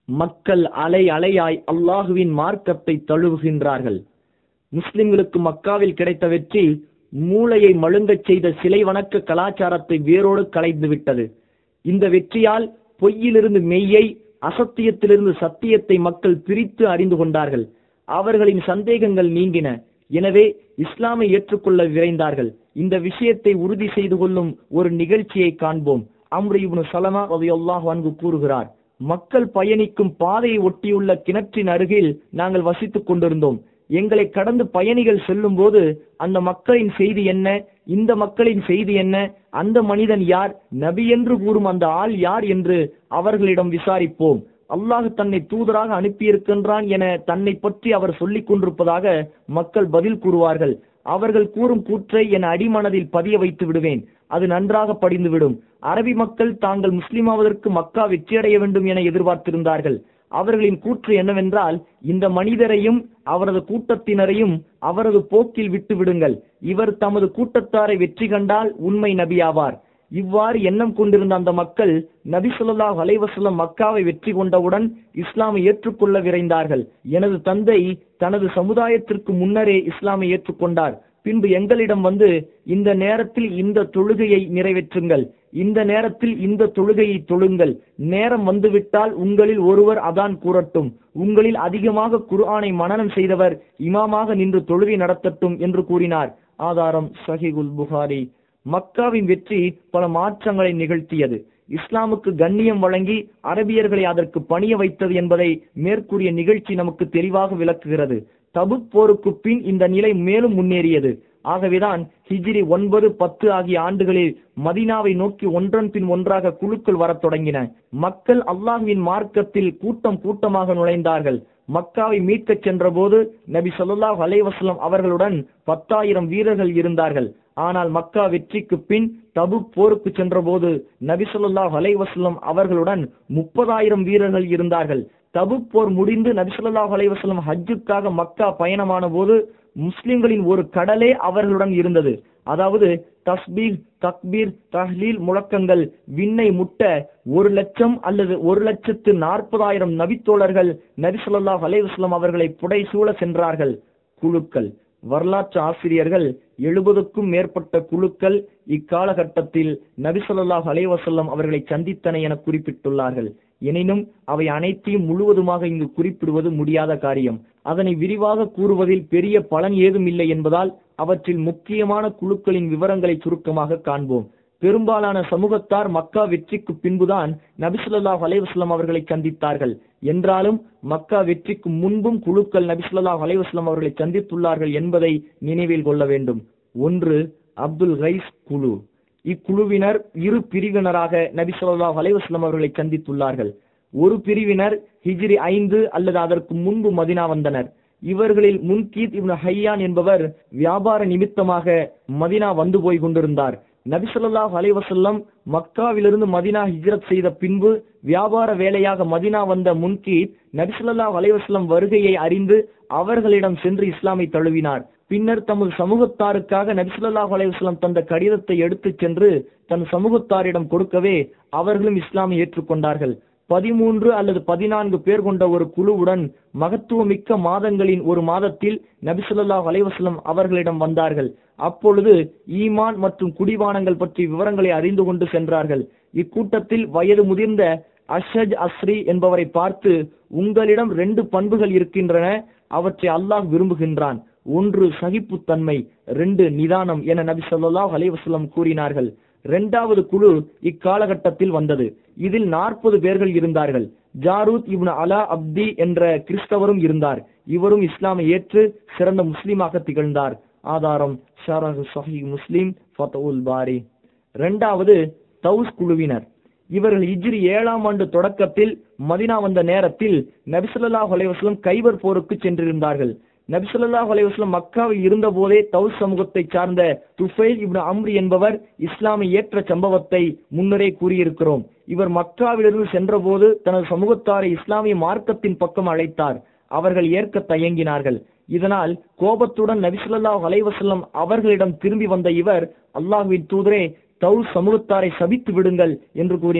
மக்கள் அலை அலையாய் அல்லாஹுவின் மார்க்கத்தை தழுவுகின்றார்கள் முஸ்லிம்களுக்கு மக்காவில் கிடைத்த வெற்றி மூளையை மழுங்கச் செய்த சிலை வணக்க கலாச்சாரத்தை வேரோடு களைந்து விட்டது இந்த வெற்றியால் பொய்யிலிருந்து மெய்யை அசத்தியத்திலிருந்து சத்தியத்தை மக்கள் பிரித்து அறிந்து கொண்டார்கள் அவர்களின் சந்தேகங்கள் நீங்கின எனவே இஸ்லாமை ஏற்றுக்கொள்ள விரைந்தார்கள் இந்த விஷயத்தை உறுதி செய்து கொள்ளும் ஒரு நிகழ்ச்சியை காண்போம் அம்ரு இப்னு சலமா ரலியல்லாஹு அன்ஹு கூறுகிறார் மக்கள் பயணிக்கும் பாதையை ஒட்டியுள்ள கிணற்றின் அருகில் நாங்கள் வசித்துக் கொண்டிருந்தோம் எங்களை கடந்து பயணிகள் செல்லும் போது அந்த மக்களின் செய்தி என்ன இந்த மக்களின் செய்தி என்ன அந்த மனிதன் யார் நபி என்று கூறும் அந்த ஆள் யார் என்று அவர்களிடம் விசாரிப்போம் அல்லாஹ் தன்னை தூதராக அனுப்பியிருக்கின்றான் என தன்னை பற்றி அவர் சொல்லிக் கொண்டிருப்பதாக மக்கள் பதில் கூறுவார்கள் அவர்கள் கூறும் கூற்றை என் அடிமனதில் பதிய வைத்து விடுவேன் அது நன்றாக படிந்துவிடும் அரபி மக்கள் தாங்கள் முஸ்லிமாவதற்கு மக்கா வெற்றியடைய வேண்டும் என எதிர்பார்த்திருந்தார்கள் அவர்களின் கூற்று என்னவென்றால் இந்த மனிதரையும் அவரது கூட்டத்தினரையும் அவரது போக்கில் விட்டு விடுங்கள் இவர் தமது கூட்டத்தாரை வெற்றி கண்டால் உண்மை நபியாவார் இவ்வாறு எண்ணம் கொண்டிருந்த அந்த மக்கள் நபி ஸல்லல்லாஹு அலைஹி வஸல்லம் மக்காவை வெற்றி கொண்டவுடன் இஸ்லாமை ஏற்றுக்கொள்ள விரைந்தார்கள் எனது தந்தை தனது சமுதாயத்திற்கு முன்னரே இஸ்லாமை ஏற்றுக்கொண்டார் பின்பு எங்களிடம் வந்து இந்த நேரத்தில் இந்த தொழுகையை நிறைவேற்றுங்கள் இந்த நேரத்தில் இந்த தொழுகையை தொழுங்கள் நேரம் வந்துவிட்டால் உங்களில் ஒருவர் அதான் கூறட்டும் உங்களில் அதிகமாக குர்ஆனை மனனம் செய்தவர் இமாமாக நின்று தொழுகை நடத்தட்டும் என்று கூறினார் ஆதாரம் சஹிகுல் புகாரி மக்காவின் வெற்றி பல மாற்றங்களை நிகழ்த்தியது இஸ்லாமுக்கு கண்ணியம் வழங்கி அரபியர்களை அதற்கு பணிய வைத்தது என்பதை மேற்கூறிய நிகழ்ச்சி நமக்கு தெளிவாக விளக்குகிறது தபுக் போருக்கு பின் இந்த நிலை மேலும் முன்னேறியது ஆகவேதான் ஹிஜ்ரி ஒன்பது பத்து ஆகிய ஆண்டுகளில் மதீனாவை நோக்கி ஒன்றன் பின் ஒன்றாக குழுக்கள் வரத் தொடங்கின மக்கள் அல்லாஹ்வின் மார்க்கத்தில் கூட்டம் கூட்டமாக நுழைந்தார்கள் மக்காவை மீட்கச் சென்றபோது நபி ஸல்லல்லாஹு அலைஹி வஸல்லம் அவர்களுடன் பத்தாயிரம் வீரர்கள் இருந்தார்கள் ஆனால் மக்கா வெற்றிக்கு பின் தபுக் போருக்கு சென்றபோது நபி ஸல்லல்லாஹு அலைஹி வஸல்லம் அவர்களுடன் முப்பதாயிரம் வீரர்கள் இருந்தார்கள் தபுக் போர் முடிந்து நபி ஸல்லல்லாஹு அலைஹி வஸல்லம் ஹஜ்ஜுக்காக மக்கா பயணமான போது முஸ்லிம்களின் ஒரு கடலே அவர்களுடன் இருந்தது அதாவது தஸ்பீர் தக்பீர் தஹ்லீல் முழக்கங்கள் விண்ணை முட்ட ஒரு லட்சம் அல்லது ஒரு லட்சத்து நாற்பதாயிரம் நபித்தோழர்கள் நபி ஸல்லல்லாஹு அலைஹி வஸல்லம் அவர்களை புடைசூழ சென்றார்கள் குழுக்கள் வரலாற்று ஆசிரியர்கள் எழுபதுக்கும் மேற்பட்ட குழுக்கள் இக்காலகட்டத்தில் நபி ஸல்லல்லாஹு அலைஹி வஸல்லம் அவர்களை சந்தித்தன என குறிப்பிட்டுள்ளார்கள் எனினும் அவை அனைத்தையும் முழுவதுமாக இங்கு குறிப்பிடுவது முடியாத காரியம் அதனை விரிவாக கூறுவதில் பெரிய பலன் ஏதும் இல்லை என்பதால் அவற்றில் முக்கியமான குழுக்களின் விவரங்களை சுருக்கமாக காண்போம் பெரும்பாலான சமூகத்தார் மக்கா வெற்றிக்கு பின்புதான் நபிசுல்லாஹ் அலைவாஸ்லாம் அவர்களை சந்தித்தார்கள் என்றாலும் மக்கா வெற்றிக்கு முன்பும் குழுக்கள் நபிசுல்லாஹ் அலைவாஸ்லாம் அவர்களை சந்தித்துள்ளார்கள் என்பதை நினைவில் கொள்ள வேண்டும் ஒன்று அப்துல் கைஸ் குழு இக்குழுவினர் இரு பிரிவினராக நபி ஸல்லல்லாஹு அலைஹி வஸல்லம் அவர்களை சந்தித்துள்ளார்கள் ஒரு பிரிவினர் ஹிஜ்ரி ஐந்து அல்லது அதற்கு முன்பு மதினா வந்தனர் இவர்களில் முன்கீத் இப்னு ஹையான் என்பவர் வியாபார நிமித்தமாக மதினா வந்து போய் கொண்டிருந்தார் நபி ஸல்லல்லாஹு அலைஹி வஸல்லம் மக்காவிலிருந்து மதினா ஹிஜ்ரத் செய்த பின்பு வியாபார வேலையாக மதினா வந்த முன்கீத் நபி ஸல்லல்லாஹு அலைஹி வஸல்லம் வருகையை அறிந்து அவர்களிடம் சென்று இஸ்லாமை தழுவினார் பின்னர் தமது சமூகத்தாருக்காக நபிசுல்லாஹு அலைவாஸ்லாம் தந்த கடிதத்தை எடுத்துச் சென்று தன் சமூகத்தாரிடம் கொடுக்கவே அவர்களும் இஸ்லாமை ஏற்றுக்கொண்டார்கள் பதிமூன்று அல்லது பதினான்கு பேர் கொண்ட ஒரு குழுவுடன் மகத்துவமிக்க மாதங்களின் ஒரு மாதத்தில் நபிசுல்லாஹ் அலைவாஸ்லம் அவர்களிடம் வந்தார்கள் அப்பொழுது ஈமான் மற்றும் குடிவானங்கள் பற்றி விவரங்களை அறிந்து கொண்டு சென்றார்கள் இக்கூட்டத்தில் வயது முதிர்ந்த அஷஜ் அஸ்ரி என்பவரை பார்த்து உங்களிடம் ரெண்டு பண்புகள் இருக்கின்றன அவற்றை அல்லாஹ் விரும்புகின்றான் ஒன்று சகிப்புத்தன்மை ரெண்டு நிதானம் என நபி ஸல்லல்லாஹு அலைஹி வஸல்லம் கூறினார்கள் இரண்டாவது குழு இக்காலகட்டத்தில் வந்தது இதில் நாற்பது பேர்கள் இருந்தார்கள் ஜாரூத் இப்னு அலா அப்தி என்ற கிறிஸ்தவரும் இருந்தார் இவரும் இஸ்லாமை ஏற்று சிறந்த முஸ்லிமாக திகழ்ந்தார் ஆதாரம் ஷரஹ் சஹி முஸ்லிம் ஃபதவுல் பாரி இரண்டாவது தௌஸ் குழுவினர் இவர்கள் இஜ்ரி ஏழாம் ஆண்டு தொடக்கத்தில் மதினா வந்த நேரத்தில் நபிசுல்லாஹ் அலைவாஸ்லம் கைபர் போருக்கு சென்றிருந்தார்கள் நபிசுல்லாஹ் அலைவாஸ்லம் மக்காவில் இருந்த போதே தௌஸ் சமூகத்தை சார்ந்த துஃபைல் இப்னு அம்ரி என்பவர் இஸ்லாமை ஏற்ற சம்பவத்தை முன்னரே கூறியிருக்கிறோம் இவர் மக்காவிலிருந்து சென்றபோது தனது சமூகத்தாரை இஸ்லாமிய மார்க்கத்தின் பக்கம் அழைத்தார் அவர்கள் ஏற்க தயங்கினார்கள் இதனால் கோபத்துடன் நபிசுல்லாஹ் அலைவசல்லம் அவர்களிடம் திரும்பி வந்த இவர் அல்லாஹ்வின் தூதரே தௌஸ் சமூகத்தாரை சபித்து விடுங்கள் என்று கூறினார்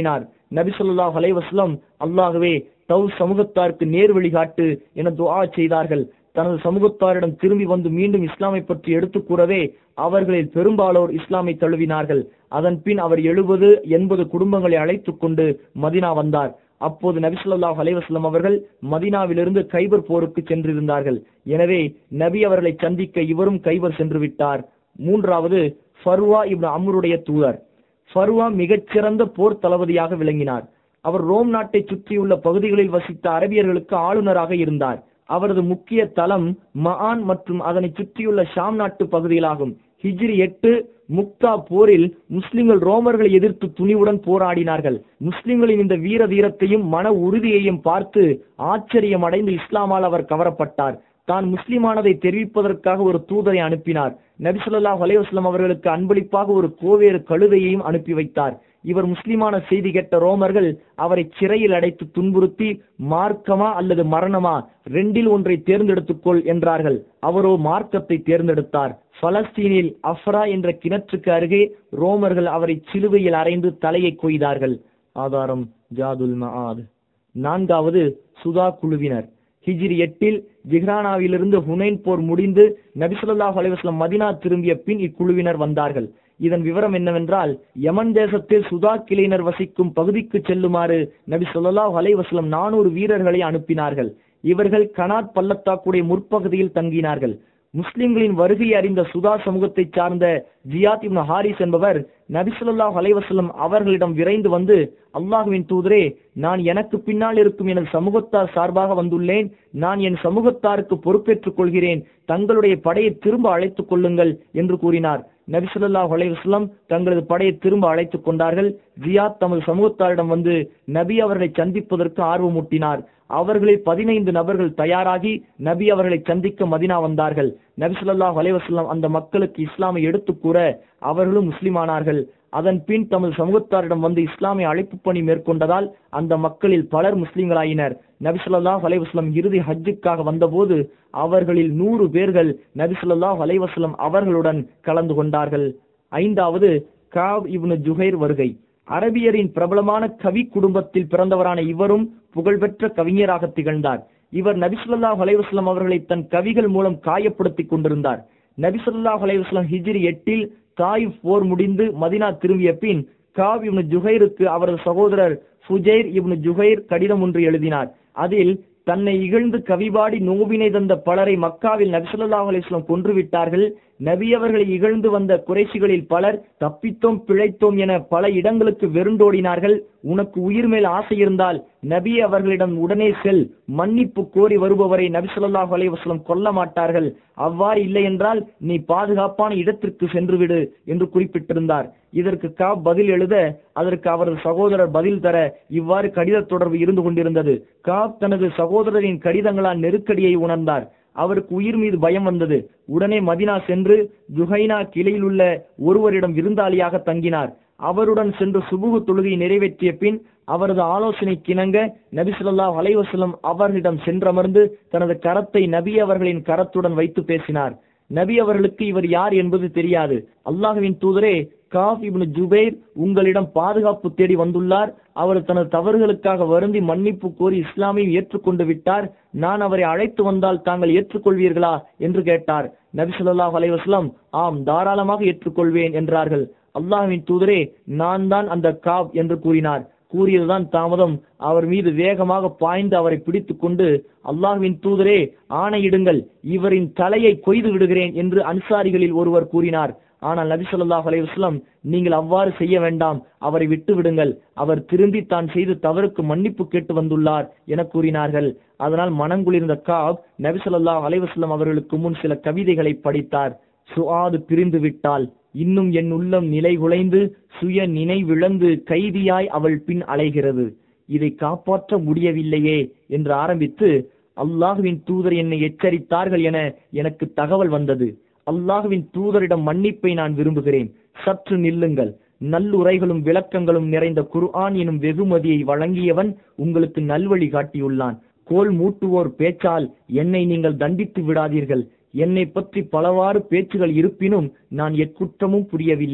நபி ஸல்லல்லாஹு அலைஹி வஸல்லம் அல்லாஹ்வே தவ் சமூகத்தாருக்கு நேர் வழிகாட்டு என துஆ செய்தார்கள் தனது சமூகத்தாரிடம் திரும்பி வந்து மீண்டும் இஸ்லாமை பற்றி எடுத்துக் கூறவே அவர்களில் பெரும்பாலோர் இஸ்லாமை தழுவினார்கள் அதன் பின் அவர் எழுபது எண்பது குடும்பங்களை அழைத்துக் கொண்டு மதினா வந்தார் அப்போது நபி ஸல்லல்லாஹு அலைஹி வஸல்லம் அவர்கள் மதினாவிலிருந்து கைபர் போருக்கு சென்றிருந்தார்கள் எனவே நபி அவர்களை சந்திக்க இவரும் கைபர் சென்று விட்டார் மூன்றாவது ஃபர்வா இப்னு அம்ருடைய தூதர் ஃபர்வா மிகச்சிறந்த போர் தளபதியாக விளங்கினார் அவர் ரோம் நாட்டை சுற்றியுள்ள பகுதிகளில் வசித்த அரபியர்களுக்கு ஆளுநராக இருந்தார் அவரது முக்கிய தளம் மஆன் மற்றும் அதனை சுற்றியுள்ள ஷாம் நாட்டு பகுதிகளாகும் ஹிஜ்ரி எட்டு முக்தா போரில் முஸ்லிம்கள் ரோமர்களை எதிர்த்து துணிவுடன் போராடினார்கள் முஸ்லிம்களின் இந்த வீர தீரத்தையும் மன உறுதியையும் பார்த்து ஆச்சரியம் அடைந்து இஸ்லாமால் அவர் கவரப்பட்டார் தான் முஸ்லிமானதை தெரிவிப்பதற்காக ஒரு தூதரை அனுப்பினார் நபிசுல்லாஹ் அலைவாஸ்லம் அவர்களுக்கு அன்பளிப்பாக ஒரு கோவேறு கழுதையையும் அனுப்பி வைத்தார் இவர் முஸ்லிமான செய்தி கேட்ட ரோமர்கள் அவரை சிறையில் அடைத்து துன்புறுத்தி மார்க்கமா அல்லது மரணமா ரெண்டில் ஒன்றை தேர்ந்தெடுத்துக்கொள் என்றார்கள் அவரோ மார்க்கத்தை தேர்ந்தெடுத்தார் பலஸ்தீனில் அஃப்ரா என்ற கிணற்றுக்கு அருகே ரோமர்கள் அவரை சிலுவையில் அறைந்து தலையை கொய்தார்கள் ஆதாரம் ஜாதுல் மஆத் நான்காவது சுதா குழுவினர் ஹிஜ்ரி எட்டில் ஜிஹ்ரானாவிலிருந்து ஹுனைன் போர் முடிந்து நபிசுல்லாஹ் அலைவாஸ்லம் மதினா திரும்பிய பின் இக்குழுவினர் வந்தார்கள் இதன் விவரம் என்னவென்றால் யமன் தேசத்தில் சுதா கிளையினர் வசிக்கும் பகுதிக்கு செல்லுமாறு நபி சொல்லாஹ் அலைவாஸ்லம் நானூறு வீரர்களை அனுப்பினார்கள் இவர்கள் கனாத் பள்ளத்தாக்குடைய முற்பகுதியில் தங்கினார்கள் முஸ்லிம்களின் வருகையை அறிந்த சுதா சமூகத்தை சார்ந்த ஜியாத் இப்னு ஹாரிஸ் என்பவர் நபிசுல்லாஹ் அலைவசல்லம் அவர்களிடம் விரைந்து வந்து அல்லாஹுவின் தூதரே நான் எனக்கு பின்னால் இருக்கும் எனது சமூகத்தார் சார்பாக வந்துள்ளேன் நான் என் சமூகத்தாருக்கு பொறுப்பேற்றுக் கொள்கிறேன் தங்களுடைய படையை திரும்ப அழைத்துக் கொள்ளுங்கள் என்று கூறினார் நபிசுல்லாஹ் அலைவாஸ்லம் தங்களது படையை திரும்ப அழைத்துக் கொண்டார்கள் ஜியாத் தமது சமூகத்தாரிடம் வந்து நபி அவர்களை சந்திப்பதற்கு ஆர்வமூட்டினார் அவர்களில் பதினைந்து நபர்கள் தயாராகி நபி அவர்களை சந்திக்க மதினா வந்தார்கள் நபி சொல்லாஹ் அலைவாஸ்லாம் அந்த மக்களுக்கு இஸ்லாமை எடுத்து கூற அவர்களும் முஸ்லிமானார்கள் அதன் பின் தமது சமூகத்தாரிடம் வந்து இஸ்லாமிய அழைப்பு பணி மேற்கொண்டதால் அந்த மக்களில் பலர் முஸ்லிம்களாயினர் நபி சொல்லாஹ் அலைவாஸ்லம் இறுதி ஹஜ்ஜுக்காக வந்தபோது அவர்களில் நூறு பேர்கள் நபி சொல்லாஹ் அலைவாஸ்லம் அவர்களுடன் கலந்து கொண்டார்கள் ஐந்தாவது காப் இப்னு ஜுஹைர் வருகை அரபியரின் பிரபலமான கவி குடும்பத்தில் பிறந்தவரான இவரும் புகழ்பெற்ற கவிஞராக திகழ்ந்தார் இவர் நபிசுல்லாஹ் அலைவாஸ்லாம் அவர்களை தன் கவிகள் மூலம் காயப்படுத்திக் கொண்டிருந்தார் நபிசுல்லாஹ் அலைவாஸ்லாம் ஹிஜ்ரி எட்டில் தாயிப் போர் முடிந்து மதினா திரும்பிய பின் காப் இப்னு ஜுஹைருக்கு அவரது சகோதரர் ஃபுஜைர் இப்னு ஜுஹைர் கடிதம் ஒன்று எழுதினார் அதில் தன்னை இகழ்ந்து கவிபாடி நோவினை தந்த பலரை மக்காவில் நபிசுல்லாஹ் அலிஸ்லாம் கொன்று விட்டார்கள் நபி அவர்களை இகழ்ந்து வந்த குறைசிகளில் பலர் தப்பித்தோம் பிழைத்தோம் என பல இடங்களுக்கு வெருண்டோடினார்கள் உனக்கு உயிர் மேல் ஆசை இருந்தால் நபி அவர்களிடம் உடனே செல் மன்னிப்பு கோரி வருபவரை நபிசுல்லாஹ் அலைவாஸ்லம் கொல்ல மாட்டார்கள் அவ்வாறு இல்லை என்றால் நீ பாதுகாப்பான இடத்திற்கு சென்று விடு என்று குறிப்பிட்டிருந்தார் இதற்கு காப் பதில் எழுத அதற்கு அவரது சகோதரர் பதில் தர இவ்வாறு கடித தொடர்பு இருந்து கொண்டிருந்தது காப் தனது சகோதரரின் கடிதங்களால் நெருக்கடியை உணர்ந்தார் அவருக்கு உயிர் மீது பயம் வந்தது உடனே மதினா சென்று ஜுஹைனா கிளையில் உள்ள ஒருவரிடம் விருந்தாளியாக தங்கினார் அவருடன் சென்று சுபுகு தொழுகை நிறைவேற்றிய பின் அவரது ஆலோசனை கிணங்க நபி சொல்லாஹ் அலைவசலம் அவர்களிடம் சென்றமர்ந்து தனது கரத்தை நபி அவர்களின் கரத்துடன் வைத்து பேசினார் நபி அவர்களுக்கு இவர் யார் என்பது தெரியாது அல்லாஹுவின் தூதரே காப் இப்னு ஜுபைர் உங்களிடம் பாதுகாப்பு தேடி வந்துள்ளார் அவர் தனது தவறுகளுக்காக வருந்தி மன்னிப்பு கோரி இஸ்லாமையும் ஏற்றுக்கொண்டு விட்டார் நான் அவரை அழைத்து வந்தால் தாங்கள் ஏற்றுக்கொள்வீர்களா என்று கேட்டார் நபி சொல்லாஹ் அலைவாஸ்லாம் ஆம் தாராளமாக ஏற்றுக்கொள்வேன் என்றார்கள் அல்லாஹுவின் தூதரே நான் தான் அந்த காப் என்று கூறினார் கூறியதுதான் தாமதம் அவர் மீது வேகமாக பாய்ந்து அவரை பிடித்துக் கொண்டு அல்லாஹுவின் தூதரே ஆணையிடுங்கள் இவரின் தலையை கொய்து விடுகிறேன் என்று அன்சாரிகளில் ஒருவர் கூறினார் ஆனால் நபி சொல்லாஹ் அலைவாஸ்லாம் நீங்கள் அவ்வாறு செய்ய வேண்டாம் அவரை விட்டு விடுங்கள் அவர் திரும்பி தான் செய்து தவறுக்கு மன்னிப்பு கேட்டு வந்துள்ளார் என கூறினார்கள் அதனால் மனங்குளிர்ந்த காப் நபி சொல்லாஹ் அலைவாஸ்லாம் அவர்களுக்கு முன் சில கவிதைகளை படித்தார் சுஆது பிரிந்து விட்டால் இன்னும் என் உள்ளம் நிலை குலைந்து சுய நினைவிழந்து கைதியாய் அவள் பின் அலைகிறது இதை காப்பாற்ற முடியவில்லையே என்று ஆரம்பித்து அல்லாஹுவின் தூதர் என்னை எச்சரித்தார்கள் என எனக்கு தகவல் வந்தது அல்லாஹுவின் தூதரிடம் மன்னிப்பை நான் விரும்புகிறேன் சற்று நில்லுங்கள் நல்லுரைகளும் விளக்கங்களும் நிறைந்த குர்ஆன் எனும் வெகுமதியை வழங்கியவன் உங்களுக்கு நல்வழி காட்டியுள்ளான் கோல் மூட்டுவோர் பேச்சால் என்னை நீங்கள் தண்டித்து விடாதீர்கள் என்னை பற்றி பலவாறு பேச்சுகள் இருப்பினும் நான் எக்குற்றமும் புரியவில்லை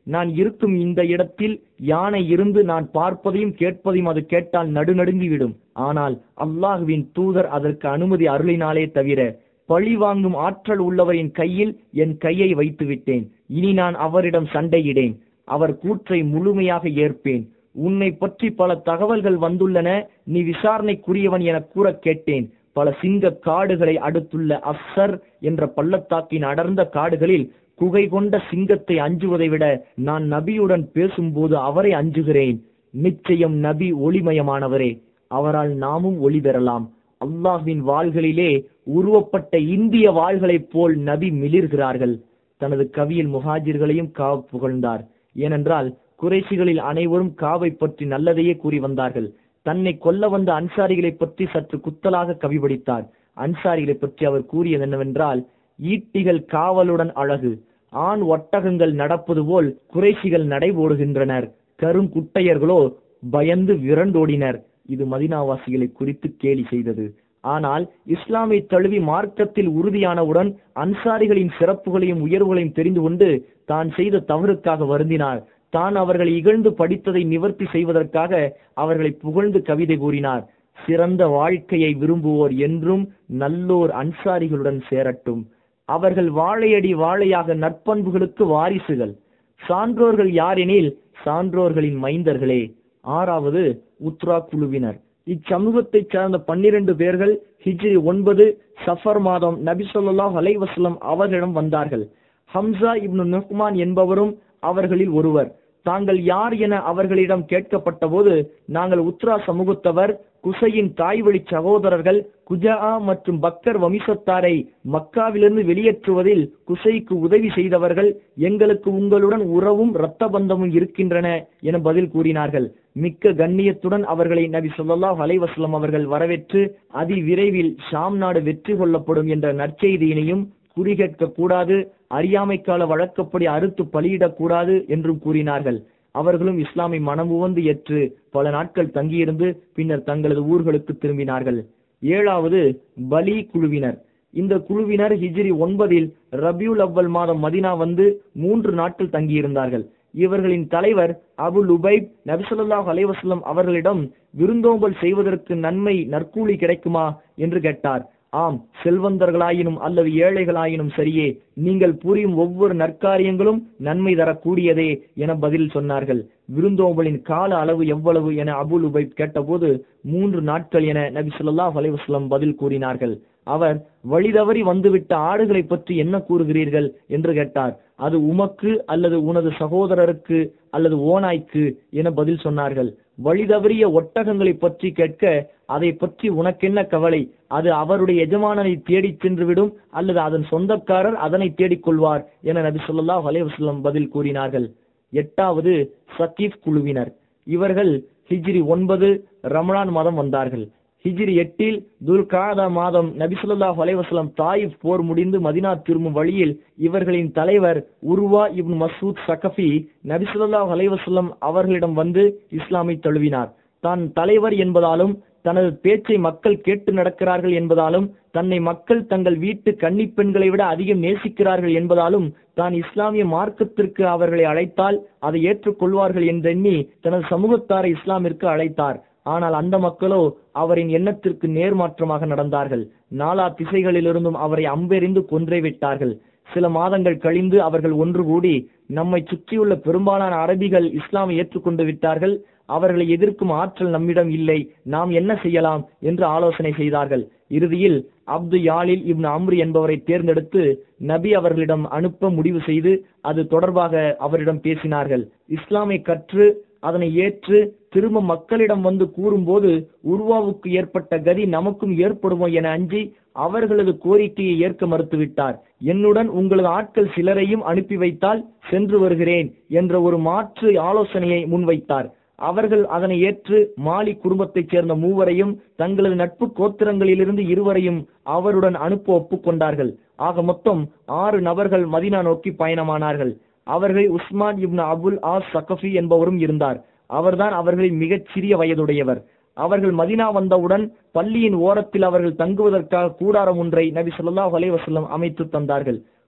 நான் இருக்கும் இந்த இடத்தில் யானை இருந்து நான் பார்ப்பதையும் கேட்பதையும் அது கேட்டால் நடுநடுங்கிவிடும் ஆனால் அல்லாஹுவின் தூதர் அதற்கு அனுமதி அருளினாலே தவிர பழி வாங்கும் ஆற்றல் உள்ளவரின் கையில் என் கையை வைத்து விட்டேன் இனி நான் அவரிடம் சண்டையிடேன் அவர் கூற்றை முழுமையாக ஏற்பேன் உன்னை பற்றி பல தகவல்கள் வந்துள்ளன நீ விசாரணைக்குரியவன் என கூற கேட்டேன் பல சிங்க காடுகளை அடுத்துள்ள அப்சர் என்ற பள்ளத்தாக்கின் அடர்ந்த காடுகளில் குகை கொண்ட சிங்கத்தை அஞ்சுவதை விட நான் நபியுடன் பேசும்போது அவரை அஞ்சுகிறேன் நிச்சயம் நபி ஒளிமயமானவரே அவரால் நாமும் ஒளி பெறலாம் அல்லாஹ்வின் வாள்களிலே உருவப்பட்ட இந்திய வாள்களைப் போல் நபி மிளிர்கிறார்கள் தனது கவியில் முஹாஜிர்களையும் காவ் புகழ்ந்தார் ஏனென்றால் குறைசிகளில் அனைவரும் காவை பற்றி நல்லதையே கூறி வந்தார்கள் தன்னை கொல்ல வந்த அன்சாரிகளை பற்றி சற்று குத்தலாக கவி படித்தார் அன்சாரிகளை பற்றி அவர் கூறியது என்னவென்றால் ஈட்டிகள் காவலுடன் அழகு ஆண் ஒட்டகங்கள் நடப்பது போல் குறைசிகள் நடைபோடுகின்றனர் கருங்குட்டையர்களோ பயந்து விரண்டோடினர் இது மதினாவாசிகளை குறித்து கேலி செய்தது ஆனால் இஸ்லாமை தழுவி மார்க்கத்தில் உறுதியானவுடன் அன்சாரிகளின் சிறப்புகளையும் உயர்வுகளையும் தெரிந்து கொண்டு தான் செய்த தவறுக்காக வருந்தினார் தான் அவர்கள் இகழ்ந்து படித்ததை நிவர்த்தி செய்வதற்காக அவர்களை புகழ்ந்து கவிதை கூறினார் சிறந்த வாழ்க்கையை விரும்புவோர் என்றும் நல்லோர் அன்சாரிகளுடன் சேரட்டும் அவர்கள் வாழையடி வாழையாக நற்பண்புகளுக்கு வாரிசுகள் சான்றோர்கள் யாரெனில் சான்றோர்களின் மைந்தர்களே ஆறாவது உத்ரா குழுவினர் இச்சமூகத்தைச் சார்ந்த பன்னிரண்டு பேர்கள் ஹிஜ்ரி ஒன்பது சஃபர் மாதம் நபி சொல்லாஹ் அலைவசலம் அவர்களிடம் வந்தார்கள் ஹம்சா இப்னு நுக்மான் என்பவரும் அவர்களில் ஒருவர் தாங்கள் யார் என அவர்களிடம் கேட்கப்பட்ட போது நாங்கள் உத்ரா சமூகத்தவர் குசையின் தாய்வழி சகோதரர்கள் குஜா மற்றும் பக்கர் வம்சத்தாரை மக்காவிலிருந்து வெளியேற்றுவதில் குசைக்கு உதவி செய்தவர்கள் எங்களுக்கு உங்களுடன் உறவும் இரத்த பந்தமும் இருக்கின்றன என பதில் கூறினார்கள் மிக்க கண்ணியத்துடன் அவர்களை நபி சொல்லாஹ் அலைவாஸ்லம் அவர்கள் வரவேற்று அதி விரைவில் ஷாம் நாடு வெற்றி கொள்ளப்படும் என்ற நற்செய்தியினையும் குறிகேட்க கூடாது அறியாமைக்கால வழக்கப்படி அறுத்து பலியிடக் கூடாது என்றும் கூறினார்கள் அவர்களும் இஸ்லாமை மனமுவந்து ஏற்று பல நாட்கள் தங்கியிருந்து பின்னர் தங்களது ஊர்களுக்கு திரும்பினார்கள் ஏழாவது பலி குழுவினர் இந்த குழுவினர் ஹிஜ்ரி ஒன்பதில் ரபியுல் அவ்வல் மாதம் மதினா வந்து மூன்று நாட்கள் தங்கியிருந்தார்கள் இவர்களின் தலைவர் அபுல் உபைப் நபிசல்லாஹ் அலைவாஸ்லம் அவர்களிடம் விருந்தோம்பல் செய்வதற்கு நன்மை நற்கூலி கிடைக்குமா என்று கேட்டார் ஆம் செல்வந்தர்களாயினும் அல்லது ஏழைகளாயினும் சரியே நீங்கள் புரியும் ஒவ்வொரு நற்காரியங்களும் நன்மை தரக்கூடியதே என பதில் சொன்னார்கள் விருந்தோம்பலின் கால அளவு எவ்வளவு என அபுல் உபை கேட்டபோது மூன்று நாட்கள் என நபி சொல்லாஹ் அலைவாஸ்லம் பதில் கூறினார்கள் அவர் வழிதவறி வந்துவிட்ட ஆடுகளை பற்றி என்ன கூறுகிறீர்கள் என்று கேட்டார் அது உமக்கு அல்லது உனது சகோதரருக்கு அல்லது ஓனாய்க்கு என பதில் சொன்னார்கள் வழிதவறிய ஒட்டகங்களை பற்றி கேட்க அதை பற்றி உனக்கென்ன கவலை அது அவருடைய எஜமானனை தேடிச் சென்றுவிடும் அல்லது அதன் சொந்தக்காரர் அதனை தேடிக் கொள்வார் என நபி சொல்லாஹ் அலைவாஸ்லம் பதில் கூறினார்கள் எட்டாவது சக்கீப் குழுவினர் இவர்கள் ஹிஜ்ரி ஒன்பது ரமலான் மாதம் வந்தார்கள் ஹிஜ்ரி எட்டில் துல் காதா மாதம் நபிசுல்லாஹ் அலைவாஸ்லம் தாயிப் போர் முடிந்து மதினா திரும்பும் வழியில் இவர்களின் தலைவர் உருவா இப்னு மசூத் சகஃபி நபிசுல்லாஹ் அலைவாஸ்லம் அவர்களிடம் வந்து இஸ்லாமை தழுவினார் தான் தலைவர் என்பதாலும் தனது பேச்சை மக்கள் கேட்டு நடக்கிறார்கள் என்பதாலும் தன்னை மக்கள் தங்கள் வீட்டு கன்னி பெண்களை விட அதிகம் நேசிக்கிறார்கள் என்பதாலும் தான் இஸ்லாமிய மார்க்கத்திற்கு அவர்களை அழைத்தால் அதை ஏற்றுக்கொள்வார்கள் என்றெண்ணி தனது சமூகத்தாரை இஸ்லாமிற்கு அழைத்தார் ஆனால் அந்த மக்களோ அவரின் எண்ணத்திற்கு நேர்மாற்றமாக நடந்தார்கள் நாலா திசைகளிலிருந்தும் அவரை அம்பெறிந்து கொன்றே விட்டார்கள் சில மாதங்கள் கழிந்து அவர்கள் ஒன்று கூடி நம்மை சுற்றியுள்ள பெரும்பாலான அரபிகள் இஸ்லாமை ஏற்றுக்கொண்டு விட்டார்கள் அவர்களை எதிர்க்கும் ஆற்றல் நம்மிடம் இல்லை நாம் என்ன செய்யலாம் என்று ஆலோசனை செய்தார்கள் இறுதியில் அப்து யாலில் இப்னு அம்ரு என்பவரை தேர்ந்தெடுத்து நபி அவர்களிடம் அனுப்ப முடிவு செய்து அது தொடர்பாக அவரிடம் பேசினார்கள் இஸ்லாமை கற்று அதனை ஏற்று திரும்ப மக்களிடம் வந்து கூறும்போது உருவாவுக்கு ஏற்பட்ட கதி நமக்கும் ஏற்படுமோ என அஞ்சி அவர்களது கோரிக்கையை ஏற்க மறுத்துவிட்டார் என்னுடன் உங்களது ஆட்கள் சிலரையும் அனுப்பி வைத்தால் சென்று வருகிறேன் என்ற ஒரு மாற்று ஆலோசனையை முன்வைத்தார் அவர்கள் அதனை ஏற்று மாலி குடும்பத்தைச் சேர்ந்த மூவரையும் தங்களது நட்பு கோத்திரங்களிலிருந்து இருவரையும் அவருடன் அனுப்ப ஒப்புக்கொண்டார்கள் ஆக மொத்தம் ஆறு நபர்கள் மதினா நோக்கி பயணமானார்கள் அவர்கள் Usman ibn Abul As Thaqafi என்பவரும் இருந்தார் அவர்தான் அவர்களின் மிகச் சிறிய வயதுடையவர் அவர்கள் மதினா வந்தவுடன் பள்ளியின் ஓரத்தில் அவர்கள் தங்குவதற்காக கூடாரம் ஒன்றை நபி ஸல்லல்லாஹு அலைஹி வஸல்லம் அமைத்து தந்தார்கள்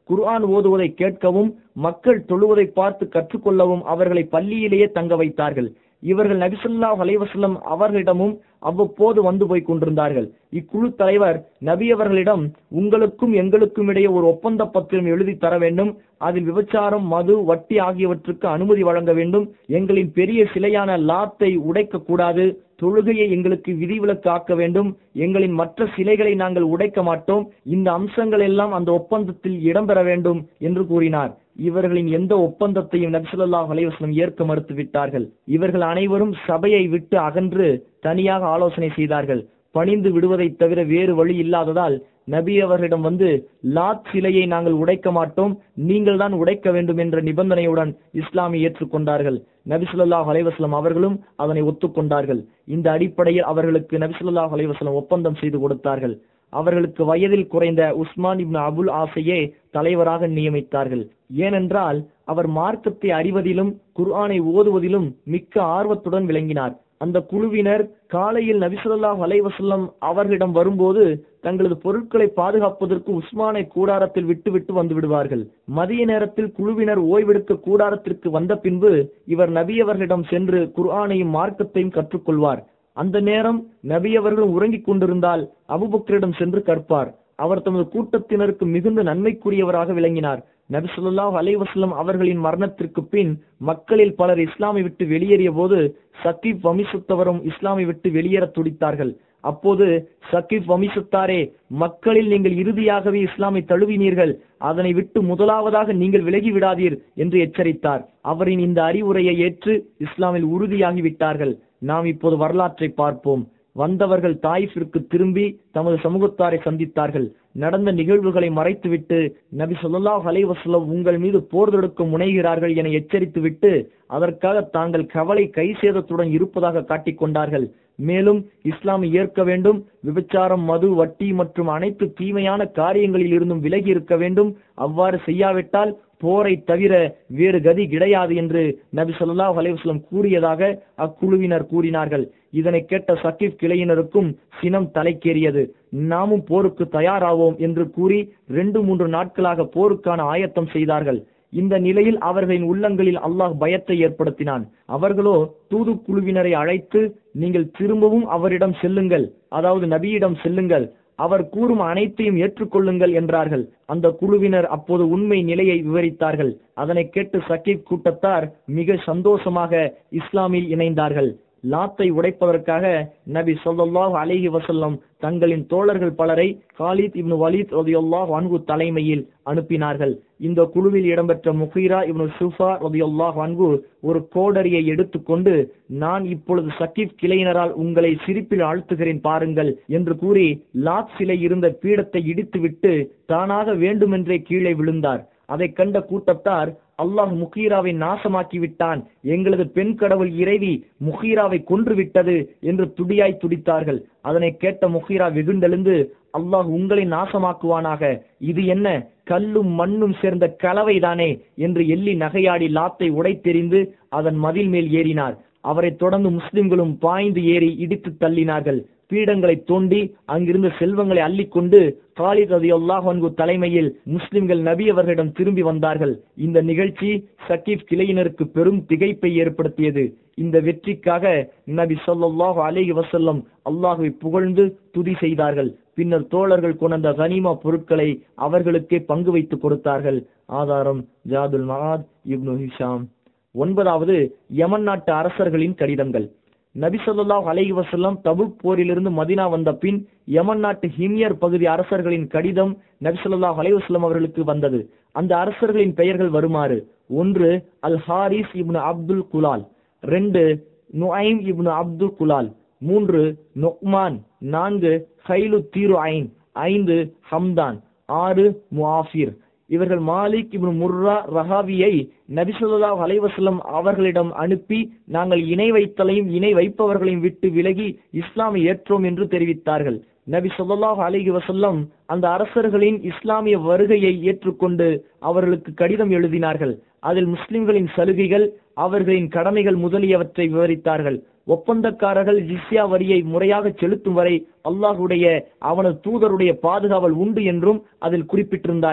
குர்ஆன் ஓதுவதை கேட்கவும் மக்கள் தொழுவதை பார்த்து கற்றுக்கொள்ளவும் அவர்களை பள்ளியிலேயே தங்க வைத்தார்கள் இவர்கள் நபிசல்லாஹ் அலைவசல்லம் அவர்களிடமும் அவ்வப்போது வந்து போய் கொண்டிருந்தார்கள் இக்குழு தலைவர் நபி அவர்களிடம் உங்களுக்கும் எங்களுக்கும் இடையே ஒரு ஒப்பந்த பத்திரம் எழுதி தர வேண்டும் அதில் விபச்சாரம் மது வட்டி ஆகியவற்றுக்கு அனுமதி வழங்க வேண்டும் எங்களின் பெரிய சிலையான லாத்தை உடைக்க கூடாது தொழுகையை எங்களுக்கு விதிவிலக்கு ஆக்க வேண்டும் எங்களின் மற்ற சிலைகளை நாங்கள் உடைக்க மாட்டோம் இந்த அம்சங்கள் எல்லாம் அந்த ஒப்பந்தத்தில் இடம்பெற வேண்டும் என்று கூறினார் இவர்களின் எந்த ஒப்பந்தத்தையும் நபிசுல்லாஹ் அலைவாஸ்லம் ஏற்க மறுத்து விட்டார்கள் இவர்கள் அனைவரும் சபையை விட்டு அகன்று தனியாக ஆலோசனை செய்தார்கள் பணிந்து விடுவதைத் தவிர வேறு வழி இல்லாததால் நபி அவர்களிடம் வந்து லாத் சிலையை நாங்கள் உடைக்க மாட்டோம் நீங்கள் தான் உடைக்க வேண்டும் என்ற நிபந்தனையுடன் இஸ்லாமை ஏற்றுக்கொண்டார்கள் நபி ஸல்லல்லாஹு அலைஹி வஸல்லம் அவர்களும் அதனை ஒத்துக்கொண்டார்கள் இந்த அடிப்படையில் அவர்களுக்கு நபி ஸல்லல்லாஹு அலைஹி வஸல்லம் ஒப்பந்தம் செய்து கொடுத்தார்கள் அவர்களுக்கு வயதில் குறைந்த உஸ்மான் இப்னு அபுல் ஆசையே தலைவராக நியமித்தார்கள் ஏனென்றால் அவர் மார்க்கத்தை அறிவதிலும் குர்ஆனை ஓதுவதிலும் மிக்க ஆர்வத்துடன் விளங்கினார் அந்த குழுவினர் காலையில் நபிசல்லாஹ் அலைவசல்லம் அவர்களிடம் வரும்போது தங்களது பொருட்களை பாதுகாப்பதற்கு உஸ்மானை கூடாரத்தில் விட்டுவிட்டு வந்து விடுவார்கள் மதிய நேரத்தில் குழுவினர் ஓய்வெடுக்க கூடாரத்திற்கு வந்த பின்பு இவர் நபி அவர்களிடம் சென்று குர்ஆனையும் மார்க்கத்தையும் கற்றுக்கொள்வார் அந்த நேரம் நபி அவர்கள் உறங்கிக் கொண்டிருந்தால் அபுபக்கரிடம் சென்று கற்பார் அவர் தமது கூட்டத்தினருக்கு மிகுந்த நன்மைக்குரியவராக விளங்கினார் நபி ஸல்லல்லாஹு அலைஹி வஸல்லம் அவர்களின் மரணத்திற்கு பின் மக்களில் பலர் இஸ்லாமை விட்டு வெளியேறிய போது சக்கீப் வம்சத்தவரும் இஸ்லாமை விட்டு வெளியேற துடித்தார்கள் அப்போது சக்கீப் வம்சத்தாரே மக்களில் நீங்கள் இறுதியாகவே இஸ்லாமை தழுவினீர்கள் அதனை விட்டு முதலாவதாக நீங்கள் விலகி விடாதீர் என்று எச்சரித்தார் அவரின் இந்த அறிவுரையை ஏற்று இஸ்லாமில் உறுதியாகி விட்டார்கள் நாம் இப்போது வரலாற்றை பார்ப்போம் வந்தவர்கள் தாயிஃபிற்கு திரும்பி தமது சமூகத்தாரை சந்தித்தார்கள் நடந்த நிகழ்வுகளை மறைத்துவிட்டு நபி ஸல்லல்லாஹு அலைஹி வஸல்லம் உங்கள் மீது போர் தொடுக்க முனைகிறார்கள் என எச்சரித்துவிட்டு அதற்காக தாங்கள் கவலை கை சேதத்துடன் இருப்பதாக காட்டிக் கொண்டார்கள் மேலும் இஸ்லாமை ஏற்க வேண்டும் விபச்சாரம் மது வட்டி மற்றும் அனைத்து தீமையான காரியங்களில் இருந்தும் விலகி இருக்க வேண்டும் அவ்வாறு செய்யாவிட்டால் போரை தவிர வேறு கதி கிடையாது என்று நபி ஸல்லல்லாஹு அலைஹி வஸல்லம் கூறியதாக அக்குழுவினர் கூறினார்கள் இதனை கேட்ட சக்கீப் கிளையினருக்கும் சினம் தலைக்கேறியது நாமும் போருக்கு தயாராவோம் என்று கூறி ரெண்டு மூன்று நாட்களாக போருக்கான ஆயத்தம் செய்தார்கள் இந்த நிலையில் அவர்களின் உள்ளங்களில் அல்லாஹ் பயத்தை ஏற்படுத்தினான் அவர்களோ தூதுக்குழுவினரை அழைத்து நீங்கள் திரும்பவும் அவரிடம் செல்லுங்கள் அதாவது நபியிடம் செல்லுங்கள் அவர் கூறும் அனைத்தையும் ஏற்றுக்கொள்ளுங்கள் என்றார்கள் அந்த குழுவினர் அப்போது உண்மை நிலையை விவரித்தார்கள் அதனை கேட்டு சக்கீப் கூட்டத்தார் மிக சந்தோஷமாக இஸ்லாமில் இணைந்தார்கள் லாத்தை உடைப்பதற்காக நபி ஸல்லல்லாஹு அலைஹி வஸல்லம் தங்களின் தோழர்கள் பலரை காலித் இப்னு வலீத் ரலியல்லாஹு அன்ஹு தலைமையில் அனுப்பினார்கள் இந்த குழுவில் இடம்பெற்ற முகீரா இப்னு சுஃபா ரலியல்லாஹு அன்ஹு ஒரு கோடரியை எடுத்துக்கொண்டு நான் இப்பொழுது சக்கீப் கிளையினரால் உங்களை சிரிப்பில் ஆழ்த்துகிறேன் பாருங்கள் என்று கூறி லாத் சிலை இருந்த பீடத்தை இடித்துவிட்டு தானாக வேண்டுமென்றே கீழே விழுந்தார் அதை கண்ட கூட்டத்தார் அல்லாஹ் முகீராவை நாசமாக்கி விட்டான் எங்களது பெண் கடவுள் இறைவி முகீராவை கொன்று விட்டது என்று துடியாய் துடித்தார்கள் அதனை கேட்ட முகீரா வெகுண்டெழுந்து அல்லாஹ் உங்களை நாசமாக்குவானாக இது என்ன கல்லும் மண்ணும் சேர்ந்த கலவைதானே என்று எள்ளி நகையாடி லாத்தை உடைத்தெறிந்து அதன் மதில் மேல் ஏறினார் அவரைத் தொடர்ந்து முஸ்லிம்களும் பாய்ந்து ஏறி இடித்து தள்ளினார்கள் பீடங்களை தோண்டி அங்கிருந்த செல்வங்களை அள்ளிக்கொண்டு காலித் ரதியுல்லாஹ் அன்ஹு தலைமையில் முஸ்லிம்கள் நபி அவர்களிடம் திரும்பி வந்தார்கள் இந்த நிகழ்ச்சி சக்கீப் கிளையினருக்கு பெரும் திகைப்பை ஏற்படுத்தியது இந்த வெற்றிக்காக நபி ஸல்லல்லாஹு அலைஹி வஸல்லம் அல்லாஹ்வை புகழ்ந்து துதி செய்தார்கள் பின்னர் தோழர்கள் கொண்ட கனிமா பொருட்களை அவர்களுக்கே பங்கு வைத்து கொடுத்தார்கள் ஆதாரம் ஜாதுல் மகாத் இப்னு ஹிஷாம் ஒன்பதாவது யமன் நாட்டு அரசர்களின் கடிதங்கள் நபி ஸல்லல்லாஹு அலைஹி வஸல்லம் தபுக் போரிலிருந்து மதினா வந்த பின் யமன் நாட்டு ஹிமியர் பகுதி அரசர்களின் கடிதம் நபி ஸல்லல்லாஹு அலைஹி வஸல்லம் அவர்களுக்கு வந்தது அந்த அரசர்களின் பெயர்கள் வருமாறு ஒன்று அல் ஹாரிஸ் இப்னு அப்துல் குலால் ரெண்டு நுஐம் இப்னு அப்துல் குலால் மூன்று நொக்மான் நான்கு ஹைலு தீரு ஐன் ஐந்து ஹம்தான் ஆறு முஆஃபிர் இவர்கள் மாலிக் இப்னு முர்ரா ரஹாவியை நபி ஸல்லல்லாஹு அலைஹி வஸல்லம் அவர்களிடம் அனுப்பி நாங்கள் இணை வைத்தலையும் இணை வைப்பவர்களையும் விட்டு விலகி இஸ்லாமை ஏற்றோம் என்று தெரிவித்தார்கள் நபி ஸல்லல்லாஹு அலைஹி வஸல்லம் அந்த அரசர்களின் இஸ்லாமிய வருகையை ஏற்றுக்கொண்டு அவர்களுக்கு கடிதம் எழுதினார்கள் அதில் முஸ்லிம்களின் சலுகைகள் அவர்களின் கடமைகள் முதலியவற்றை விவரித்தார்கள் ஒப்பந்தக்காரர்கள் ஜிஸ்யா வரியை முறையாக செலுத்தும் வரை அல்லாஹுடைய அவனது தூதருடைய பாதுகாவல் உண்டு என்றும் அதில் குறிப்பிட்டிருந்தார்கள்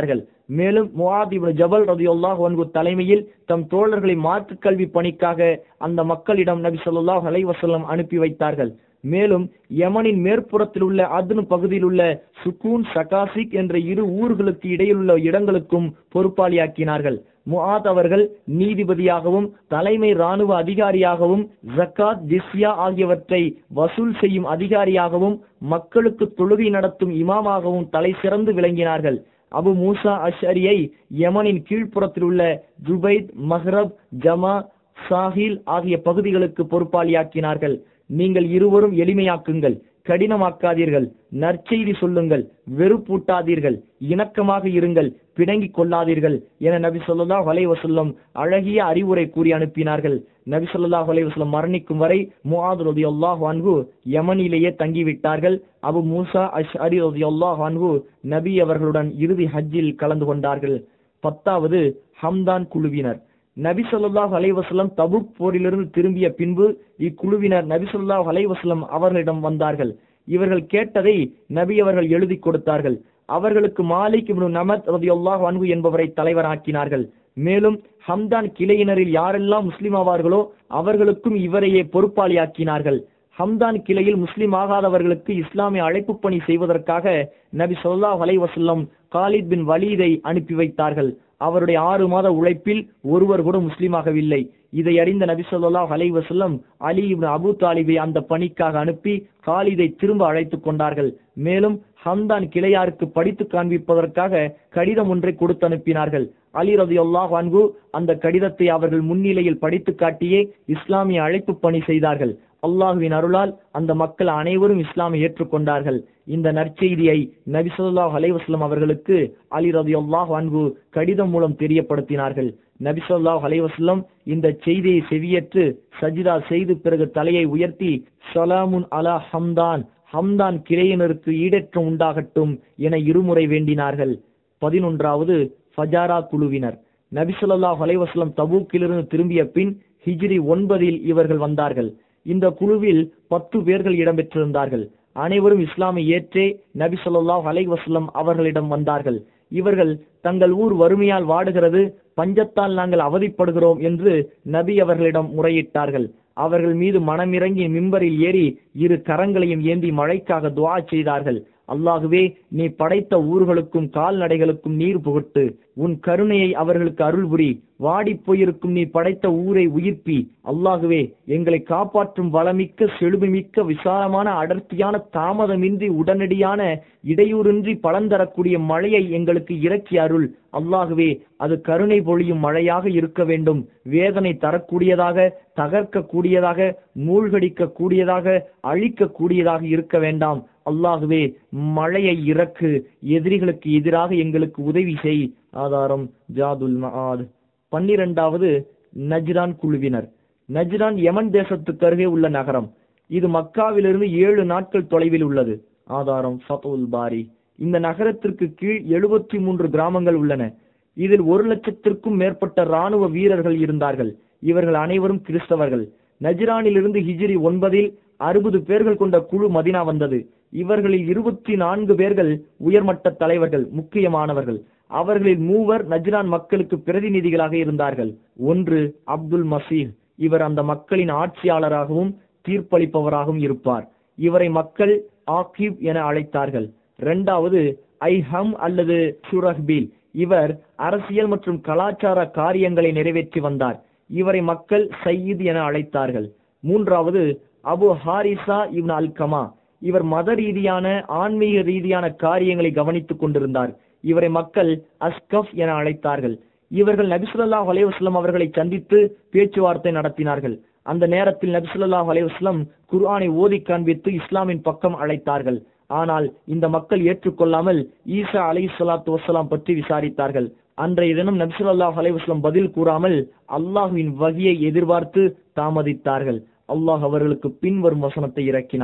மேலும் முஆத் இப்னு ஜபல் ரதியுல்லாஹு அன்ஹு தலைமையில் தம் தோழர்களை மார்க்க கல்வி பணிக்காக அந்த மக்களிடம் நபி ஸல்லல்லாஹு அலைஹி வஸல்லம் அனுப்பி வைத்தார்கள் மேலும் யமனின் மேற்புறத்தில் உள்ள அத்னு பகுதியில் உள்ள சுக்கூன் சகாசிக் என்ற இரு ஊர்களுக்கு இடையில் உள்ள இடங்களுக்கும் பொறுப்பாளியாக்கினார்கள் முஆத் அவர்கள் நீதிபதியாகவும் தலைமை ராணுவ அதிகாரியாகவும் ஜக்காத் ஜிஸ்யா ஆகியவற்றை வசூல் செய்யும் அதிகாரியாகவும் மக்களுக்கு தொழுகை நடத்தும் இமாமாகவும் தலை சிறந்து விளங்கினார்கள் அபு மூசா அஷ்அரியை யமனின் கீழ்ப்புறத்தில் உள்ள ஜுபைத் மஹ்ரப் ஜமா சாஹில் ஆகிய பகுதிகளுக்கு பொறுப்பாளியாக்கினார்கள் நீங்கள் இருவரும் எளிமையாக்குங்கள் கடினமாக்காதீர்கள் நற்செய்தி சொல்லுங்கள் வெறுப்பூட்டாதீர்கள் இணக்கமாக இருங்கள் பிணங்கிக் கொள்ளாதீர்கள் என நபி ஸல்லல்லாஹு அலைஹி வஸல்லம் அழகிய அறிவுரை கூறி அனுப்பினார்கள் நபி ஸல்லல்லாஹு அலைஹி வஸல்லம் மரணிக்கும் வரை முஆத் ரலியல்லாஹு அன்ஹு யமனிலேயே தங்கிவிட்டார்கள் அபு மூசா அஷ்அரி ரலியல்லாஹு அன்ஹு நபி அவர்களுடன் இறுதி ஹஜ்ஜில் கலந்து கொண்டார்கள் பத்தாவது ஹம்தான் குழுவினர் நபி ஸல்லல்லாஹு அலைஹி வஸல்லம் தபுக் போரிலிருந்து திரும்பிய பின்பு இக்குழுவினர் நபி ஸல்லல்லாஹு அலைஹி வஸல்லம் அவர்களிடம் வந்தார்கள் இவர்கள் கேட்டதை நபி அவர்கள் எழுதி கொடுத்தார்கள் அவர்களுக்கு மாலிக் இப்னு நமத் ரதியுல்லாஹு அன்ஹு என்பவரை தலைவராக்கினார்கள் மேலும் ஹம்தான் கிளையினரில் யாரெல்லாம் முஸ்லிம் ஆவார்களோ அவர்களுக்கும் இவரையே பொறுப்பாளியாக்கினார்கள் ஹம்தான் கிளையில் முஸ்லிம் ஆகாதவர்களுக்கு இஸ்லாமிய அழைப்பு பணி செய்வதற்காக நபி ஸல்லல்லாஹு அலைஹி வஸல்லம் காலித் பின் வலீதை அனுப்பி வைத்தார்கள் அவருடைய ஆறு மாத உழைப்பில் ஒருவர் கூட முஸ்லீமாகவில்லை இதை அறிந்த நபி ஸல்லல்லாஹு அலைஹி வஸல்லம் அலி இப்னு அபூ தாலிபை அந்த பணிக்காக அனுப்பி காலிதை திரும்ப அழைத்துக் கொண்டார்கள் மேலும் ஹம்தான் கிளையாருக்கு படித்து காண்பிப்பதற்காக கடிதம் ஒன்றை கொடுத்து அனுப்பினார்கள் அலி ரதியுல்லாஹு அன்ஹு அந்த கடிதத்தை அவர்கள் முன்னிலையில் படித்து காட்டியே இஸ்லாமிய அழைப்பு பணி செய்தார்கள் அல்லாஹுவின் அருளால் அந்த மக்கள் அனைவரும் இஸ்லாமை ஏற்றுக்கொண்டார்கள் இந்த நற்செய்தியை நபி ஸல்லல்லாஹு அலைஹி வஸல்லம் அவர்களுக்கு அலி ரதியுல்லாஹு அன்ஹு கடிதம் மூலம் தெரியப்படுத்தினார்கள் நபி ஸல்லல்லாஹு அலைஹி வஸல்லம் இந்த செய்தியை செவியேற்று சஜிதா செய்து பிறகு தலையை உயர்த்தி ஸலாமுன் அலா ஹம்தான் ஹம்தான் கிளையினருக்கு ஈடேற்றம் உண்டாகட்டும் என இருமுறை வேண்டினார்கள் பதினொன்றாவது ஃபஜாரா குழுவினர் நபி ஸல்லல்லாஹு அலைஹி வஸல்லம் தபூக்கிலிருந்து திரும்பிய பின் ஹிஜ்ரி ஒன்பதில் இவர்கள் வந்தார்கள் இந்த குழுவில் பத்து பேர்கள் இடம்பெற்றிருந்தார்கள் அனைவரும் இஸ்லாமை ஏற்றே நபி ஸல்லல்லாஹு அலைஹி வஸல்லம் அவர்களிடம் வந்தார்கள் இவர்கள் தங்கள் ஊர் வறுமையால் வாடுகிறது பஞ்சத்தால் நாங்கள் அவதிப்படுகிறோம் என்று நபி அவர்களிடம் முறையிட்டார்கள் அவர்கள் மீது மனமிறங்கி மிம்பரில் ஏறி இரு கரங்களையும் ஏந்தி மழைக்காக துஆ செய்தார்கள் அல்லாகுவே நீ படைத்த ஊர்களுக்கும் கால்நடைகளுக்கும் நீர் புகட்டு உன் கருணையை அவர்களுக்கு அருள் புரி வாடிப் போயிருக்கும் நீ படைத்த ஊரை உயிர்ப்பி அல்லாகுவே எங்களை காப்பாற்றும் வளமிக்க செழுமைமிக்க விசாலமான அடர்த்தியான தாமதமின்றி உடனடியான இடையூறின்றி பலன் தரக்கூடிய மழையை எங்களுக்கு இறக்கி அருள் அல்லாகுவே அது கருணை பொழியும் மழையாக இருக்க வேண்டும் வேதனை தரக்கூடியதாக தகர்க்க கூடியதாக மூழ்கடிக்க கூடியதாக அழிக்க கூடியதாக இருக்க வேண்டாம் அல்லாகுவே மழையை இறக்கு எதிரிகளுக்கு எதிராக எங்களுக்கு உதவி செய் ஆதாரம் ஜாதுல் மஆத் பன்னிரண்டாவது நஜ்ரான் குழுவினர் நஜ்ரான் யமன் தேசத்துக்கு அருகே உள்ள நகரம் இது மக்காவிலிருந்து ஏழு நாட்கள் தொலைவில் உள்ளது ஆதாரம் ஃபதுல் பாரி இந்த நகரத்திற்கு கீழ் எழுபத்தி மூன்று கிராமங்கள் உள்ளன இதில் ஒரு லட்சத்திற்கும் மேற்பட்ட ராணுவ வீரர்கள் இருந்தார்கள் இவர்கள் அனைவரும் கிறிஸ்தவர்கள் நஜ்ரானிலிருந்து ஹிஜ்ரி ஒன்பதில் அறுபது பேர்கள் கொண்ட குழு மதினா வந்தது இவர்களில் இருபத்தி நான்கு பேர்கள் உயர்மட்ட தலைவர்கள் முக்கியமானவர்கள் அவர்களில் மூவர் நஜ்ரான் மக்களுக்கு பிரதிநிதிகளாக இருந்தார்கள் ஒன்று அப்துல் மசீஹ் இவர் அந்த மக்களின் ஆட்சியாளராகவும் தீர்ப்பளிப்பவராகவும் இருப்பார் இவரை மக்கள் ஆகிப் என அழைத்தார்கள் இரண்டாவது ஐஹம் அல்லது சுரஹ்பீல் இவர் அரசியல் மற்றும் கலாச்சார காரியங்களை நிறைவேற்றி வந்தார் இவரை மக்கள் சயீத் என அழைத்தார்கள் மூன்றாவது அபு ஹாரிசா இப்னு அல்கமா இவர் மத ரீதியான ஆன்மீக ரீதியான காரியங்களை கவனித்துக் கொண்டிருந்தார் இவரை மக்கள் அஸ்கஃப் என அழைத்தார்கள் இவர்கள் நபிசுல்லாஹ் அலைவாஸ்லம் அவர்களை சந்தித்து பேச்சுவார்த்தை நடத்தினார்கள் அந்த நேரத்தில் நபிசுல்லாஹ் அலைவாஸ்லம் குர்ஆனை ஓதி காண்பித்து இஸ்லாமின் பக்கம் அழைத்தார்கள் ஆனால் இந்த மக்கள் ஏற்றுக்கொள்ளாமல் ஈசா அலை சலாத்து வசலாம் பற்றி விசாரித்தார்கள் அன்றைய தினம் நபிசுல்லாஹ் அலைவாஸ்லம் பதில் கூறாமல் அல்லாஹுவின் வகையை எதிர்பார்த்து தாமதித்தார்கள் அல்லாஹ் அவர்களுக்கு பின்வரும் வசனத்தை இறக்கினான்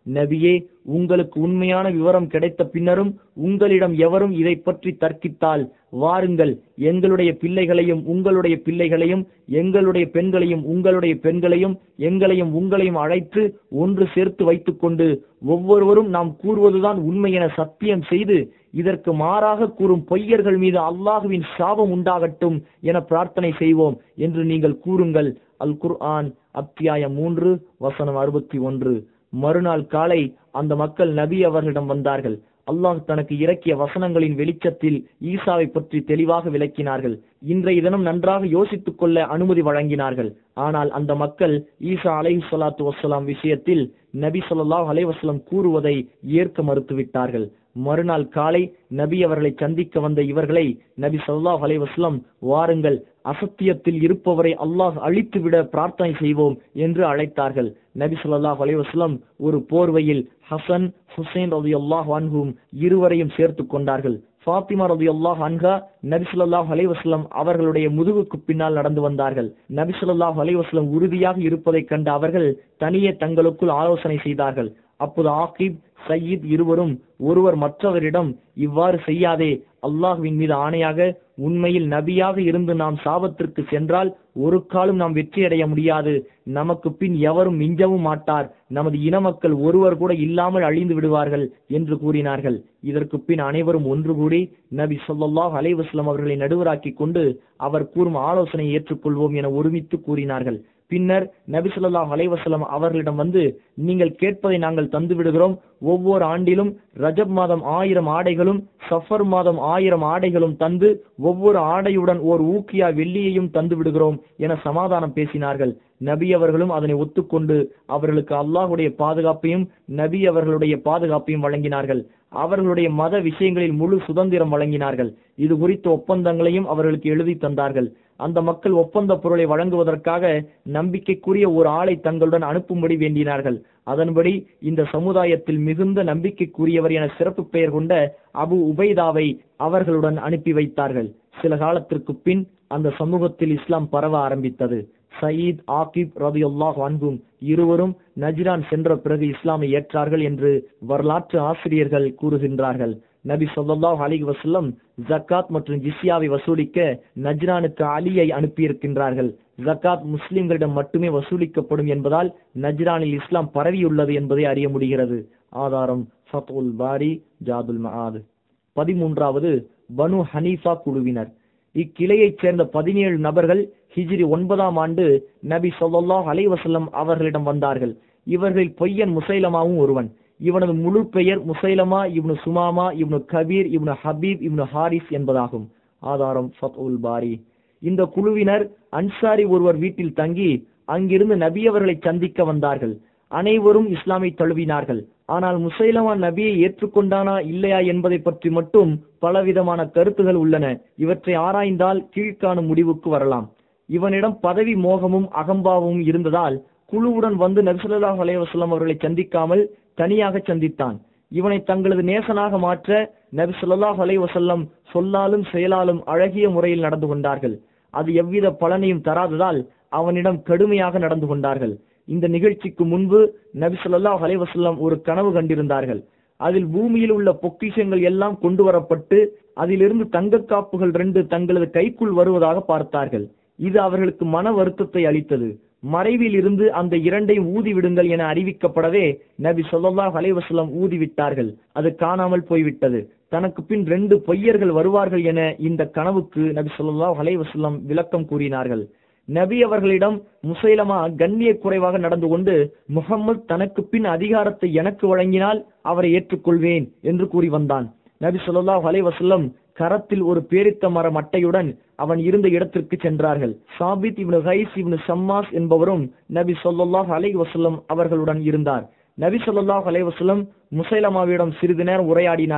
நபியே உங்களுக்கு உண்மையான விவரம் கிடைத்த பின்னரும் உங்களிடம் எவரும் இதை பற்றி தர்க்கித்தால் வாருங்கள் எங்களுடைய பிள்ளைகளையும் உங்களுடைய பிள்ளைகளையும் எங்களுடைய பெண்களையும் உங்களுடைய பெண்களையும் எங்களையும் உங்களையும் அழைத்து ஒன்று சேர்த்து வைத்துக்கொண்டு ஒவ்வொருவரும் நாம் கூறுவதுதான் உண்மை என சத்தியம் செய்து இதற்கு மாறாக கூறும் பொய்யர்கள் மீது அல்லாஹுவின் சாபம் உண்டாகட்டும் என பிரார்த்தனை செய்வோம் என்று நீங்கள் கூறுங்கள் அல் குர்ஆன் அத்தியாயம் மூன்று வசனம் அறுபத்தி ஒன்று மறுநாள் காலை அந்த மக்கள் நபி அவர்களிடம் வந்தார்கள் அல்லாஹ் தனக்கு இறக்கிய வசனங்களின் வெளிச்சத்தில் ஈசாவை பற்றி தெளிவாக விளக்கினார்கள் இன்றைய தினம் நன்றாக யோசித்துக் கொள்ள அனுமதி வழங்கினார்கள் ஆனால் அந்த மக்கள் ஈசா அலைஹி ஸலாத்து வஸ்ஸலாம் விஷயத்தில் நபி ஸல்லல்லாஹு அலைஹி வஸல்லம் கூறுவதை ஏற்க மறுத்துவிட்டார்கள் மறுநாள் காலை நபி அவர்களை சந்திக்க வந்த இவர்களை நபி ஸல்லல்லாஹு அலைஹி வஸல்லம் வாருங்கள் அசத்தியத்தில் இருப்பவரை அல்லாஹ் அழித்துவிட பிரார்த்தனை செய்வோம் என்று அழைத்தார்கள் நபி ஸல்லல்லாஹு அலைஹி வஸல்லம் ஒரு போர்வையில் ஹசன் ஹுசைன் ரலியல்லாஹு அன்ஹும் இருவரையும் சேர்த்து கொண்டார்கள் ஃபாத்திமா ரலியல்லாஹு அன்ஹா நபி ஸல்லல்லாஹு அலைஹி வஸல்லம் அவர்களுடைய முதுகுக்கு பின்னால் நடந்து வந்தார்கள் நபி ஸல்லல்லாஹு அலைஹி வஸல்லம் உறுதியாக இருப்பதைக் கண்ட அவர்கள் தனியே தங்களுக்குள் ஆலோசனை செய்தார்கள் அப்போது ஆகிப் சயீத் இருவரும் ஒருவர் மற்றவரிடம் இவ்வாறு செய்யாதே அல்லாஹ்வின் மீது ஆணையாக உண்மையில் நபியாக இருந்து நாம் சாபத்திற்கு சென்றால் ஒரு காலம் நாம் வெற்றியடைய முடியாது நமக்கு பின் எவரும் மிஞ்சவும் மாட்டார் நமது இன மக்கள் ஒருவர் கூட இல்லாமல் அழிந்து விடுவார்கள் என்று கூறினார்கள் இதற்கு பின் அனைவரும் ஒன்று கூடி நபி ஸல்லல்லாஹு அலைஹி வஸல்லம் அவர்களை நடுவராக்கி கொண்டு அவர் கூறும் ஆலோசனையை ஏற்றுக்கொள்வோம் என ஒருமித்து கூறினார்கள் பின்னர் நபி ஸல்லல்லாஹு அலைஹி வஸல்லம் அவர்களிடம் வந்து நீங்கள் கேட்பதை நாங்கள் தந்து விடுகிறோம் ஒவ்வொரு ஆண்டிலும் ரஜப் மாதம் ஆயிரம் ஆடைகளும் சஃபர் மாதம் ஆயிரம் ஆடைகளும் தந்து ஒவ்வொரு ஆடையுடன் ஓர் ஊக்கியா வெள்ளியையும் தந்து விடுகிறோம் என சமாதானம் பேசினார்கள் நபி அவர்களும் அதனை ஒத்துக்கொண்டு அவர்களுக்கு அல்லாஹுடைய பாதுகாப்பையும் நபி அவர்களுடைய பாதுகாப்பையும் வழங்கினார்கள் அவர்களுடைய மத விஷயங்களில் முழு சுதந்திரம் வழங்கினார்கள் இது குறித்த ஒப்பந்தங்களையும் அவர்களுக்கு எழுதி தந்தார்கள் அந்த மக்கள் ஒப்பந்த பொருளை வழங்குவதற்காக நம்பிக்கைக்குரிய ஒரு ஆளை தங்களுடன் அனுப்பும்படி வேண்டினார்கள் அதன்படி இந்த சமுதாயத்தில் மிகுந்த நம்பிக்கைக்குரியவர் என சிறப்பு பெயர் கொண்ட அபு உபைதாவை அவர்களுடன் அனுப்பி வைத்தார்கள் சில காலத்திற்கு பின் அந்த சமூகத்தில் இஸ்லாம் பரவ ஆரம்பித்தது சயீத் ஆகிப் ரபியுல்லாஹ் அன்பும் இருவரும் நஜ்ரான் சென்ற பிறகு இஸ்லாமை ஏற்றார்கள் என்று வரலாற்று ஆசிரியர்கள் கூறுகின்றார்கள் நபி ஸல்லல்லாஹு அலைஹி வஸல்லம் ஜக்காத் மற்றும் ஜிஸ்யாவை வசூலிக்க நஜ்ரானுக்கு அலியை அனுப்பியிருக்கின்றார்கள் ஜக்காத் முஸ்லிம்களிடம் மட்டுமே வசூலிக்கப்படும் என்பதால் நஜ்ரானில் இஸ்லாம் பரவியுள்ளது என்பதை அறிய முடிகிறது ஆதாரம் ஃபத்துல் பாரி ஜாதுல் மஆத் பதிமூன்றாவது பனு ஹனீஃபா குழுவினர் இக்கிளையைச் சேர்ந்த பதினேழு நபர்கள் ஹிஜ்ரி ஒன்பதாம் ஆண்டு நபி ஸல்லல்லாஹு அலைஹி வஸல்லம் அவர்களிடம் வந்தார்கள் இவர்களில் பொய்யன் முசைலமாவும் ஒருவன் இவனது முழு பெயர் Musaylima ibn Thumama ibn Kabir ibn Habib ibn Harith என்பதாகும் ஆதாரம் ஃபத்உல் பாரி இந்த குழுவினர் அன்சாரி ஒருவர் வீட்டில் தங்கி அங்கிருந்து நபி அவர்களை சந்திக்க வந்தார்கள் அனைவரும் இஸ்லாமை தழுவினார்கள் ஆனால் முசைலமா நபியை ஏற்றுக்கொண்டானா இல்லையா என்பதை பற்றி மட்டும் பலவிதமான கருத்துகள் உள்ளன இவற்றை ஆராய்ந்தால் கீழ்காணும் முடிவுக்கு வரலாம் இவனிடம் பதவி மோகமும் அகம்பாவமும் இருந்ததால் குழுவுடன் வந்து நபிசல்லாஹ் அலைவசல்லம் அவர்களை சந்திக்காமல் தனியாக சந்தித்தான் இவனை தங்களது நேசனாக மாற்ற நபி ஸல்லல்லாஹு அலைஹி வஸல்லம் சொல்லாலும் செயலாலும் அழகிய முறையில் நடந்து கொண்டார்கள் அது எவ்வித பலனையும் தராததால் அவனிடம் கடுமையாக நடந்து கொண்டார்கள் இந்த நிகழ்ச்சிக்கு முன்பு நபி ஸல்லல்லாஹு அலைஹி வஸல்லம் ஒரு கனவு கண்டிருந்தார்கள் அதில் பூமியில் உள்ள பொக்கிஷங்கள் எல்லாம் கொண்டு வரப்பட்டு அதிலிருந்து தங்க காப்புகள் ரெண்டு தங்களது கைக்குள் வருவதாக பார்த்தார்கள் இது அவர்களுக்கு மன வருத்தத்தை அளித்தது மறைவில் இருந்து அந்த இரண்டையும் ஊதி விடுங்கள் என அறிவிக்கப்படவே நபி ஸல்லல்லாஹு அலைஹி வஸல்லம் ஊதி விட்டார்கள் அது காணாமல் போய்விட்டது தனக்கு பின் ரெண்டு பொய்யர்கள் வருவார்கள் என இந்த கனவுக்கு நபி ஸல்லல்லாஹு அலைஹி வஸல்லம் விளக்கம் கூறினார்கள் நபி அவர்களிடம் முசைலமா கண்ணிய குறைவாக நடந்து கொண்டு முகம்மது தனக்கு பின் அதிகாரத்தை எனக்கு வழங்கினால் அவரை ஏற்றுக்கொள்வேன் என்று கூறி வந்தான் நபி ஸல்லல்லாஹு அலைஹி வஸல்லம் கரத்தில் ஒரு பேரித்த மர மட்டையுடன் அவன் இருந்த இடத்திற்கு சென்றார்கள் சாபித் இப்னு கைஸ் இப்னு சம்மாஸ் என்பவரும் நபி ஸல்லல்லாஹு அலைஹி வஸல்லம் அவர்களுடன் இருந்தார் நபி ஸல்லல்லாஹு அலைஹி வஸல்லம் முசைலமாவிடம் சிறிது நேரம் உரையாடினார்கள்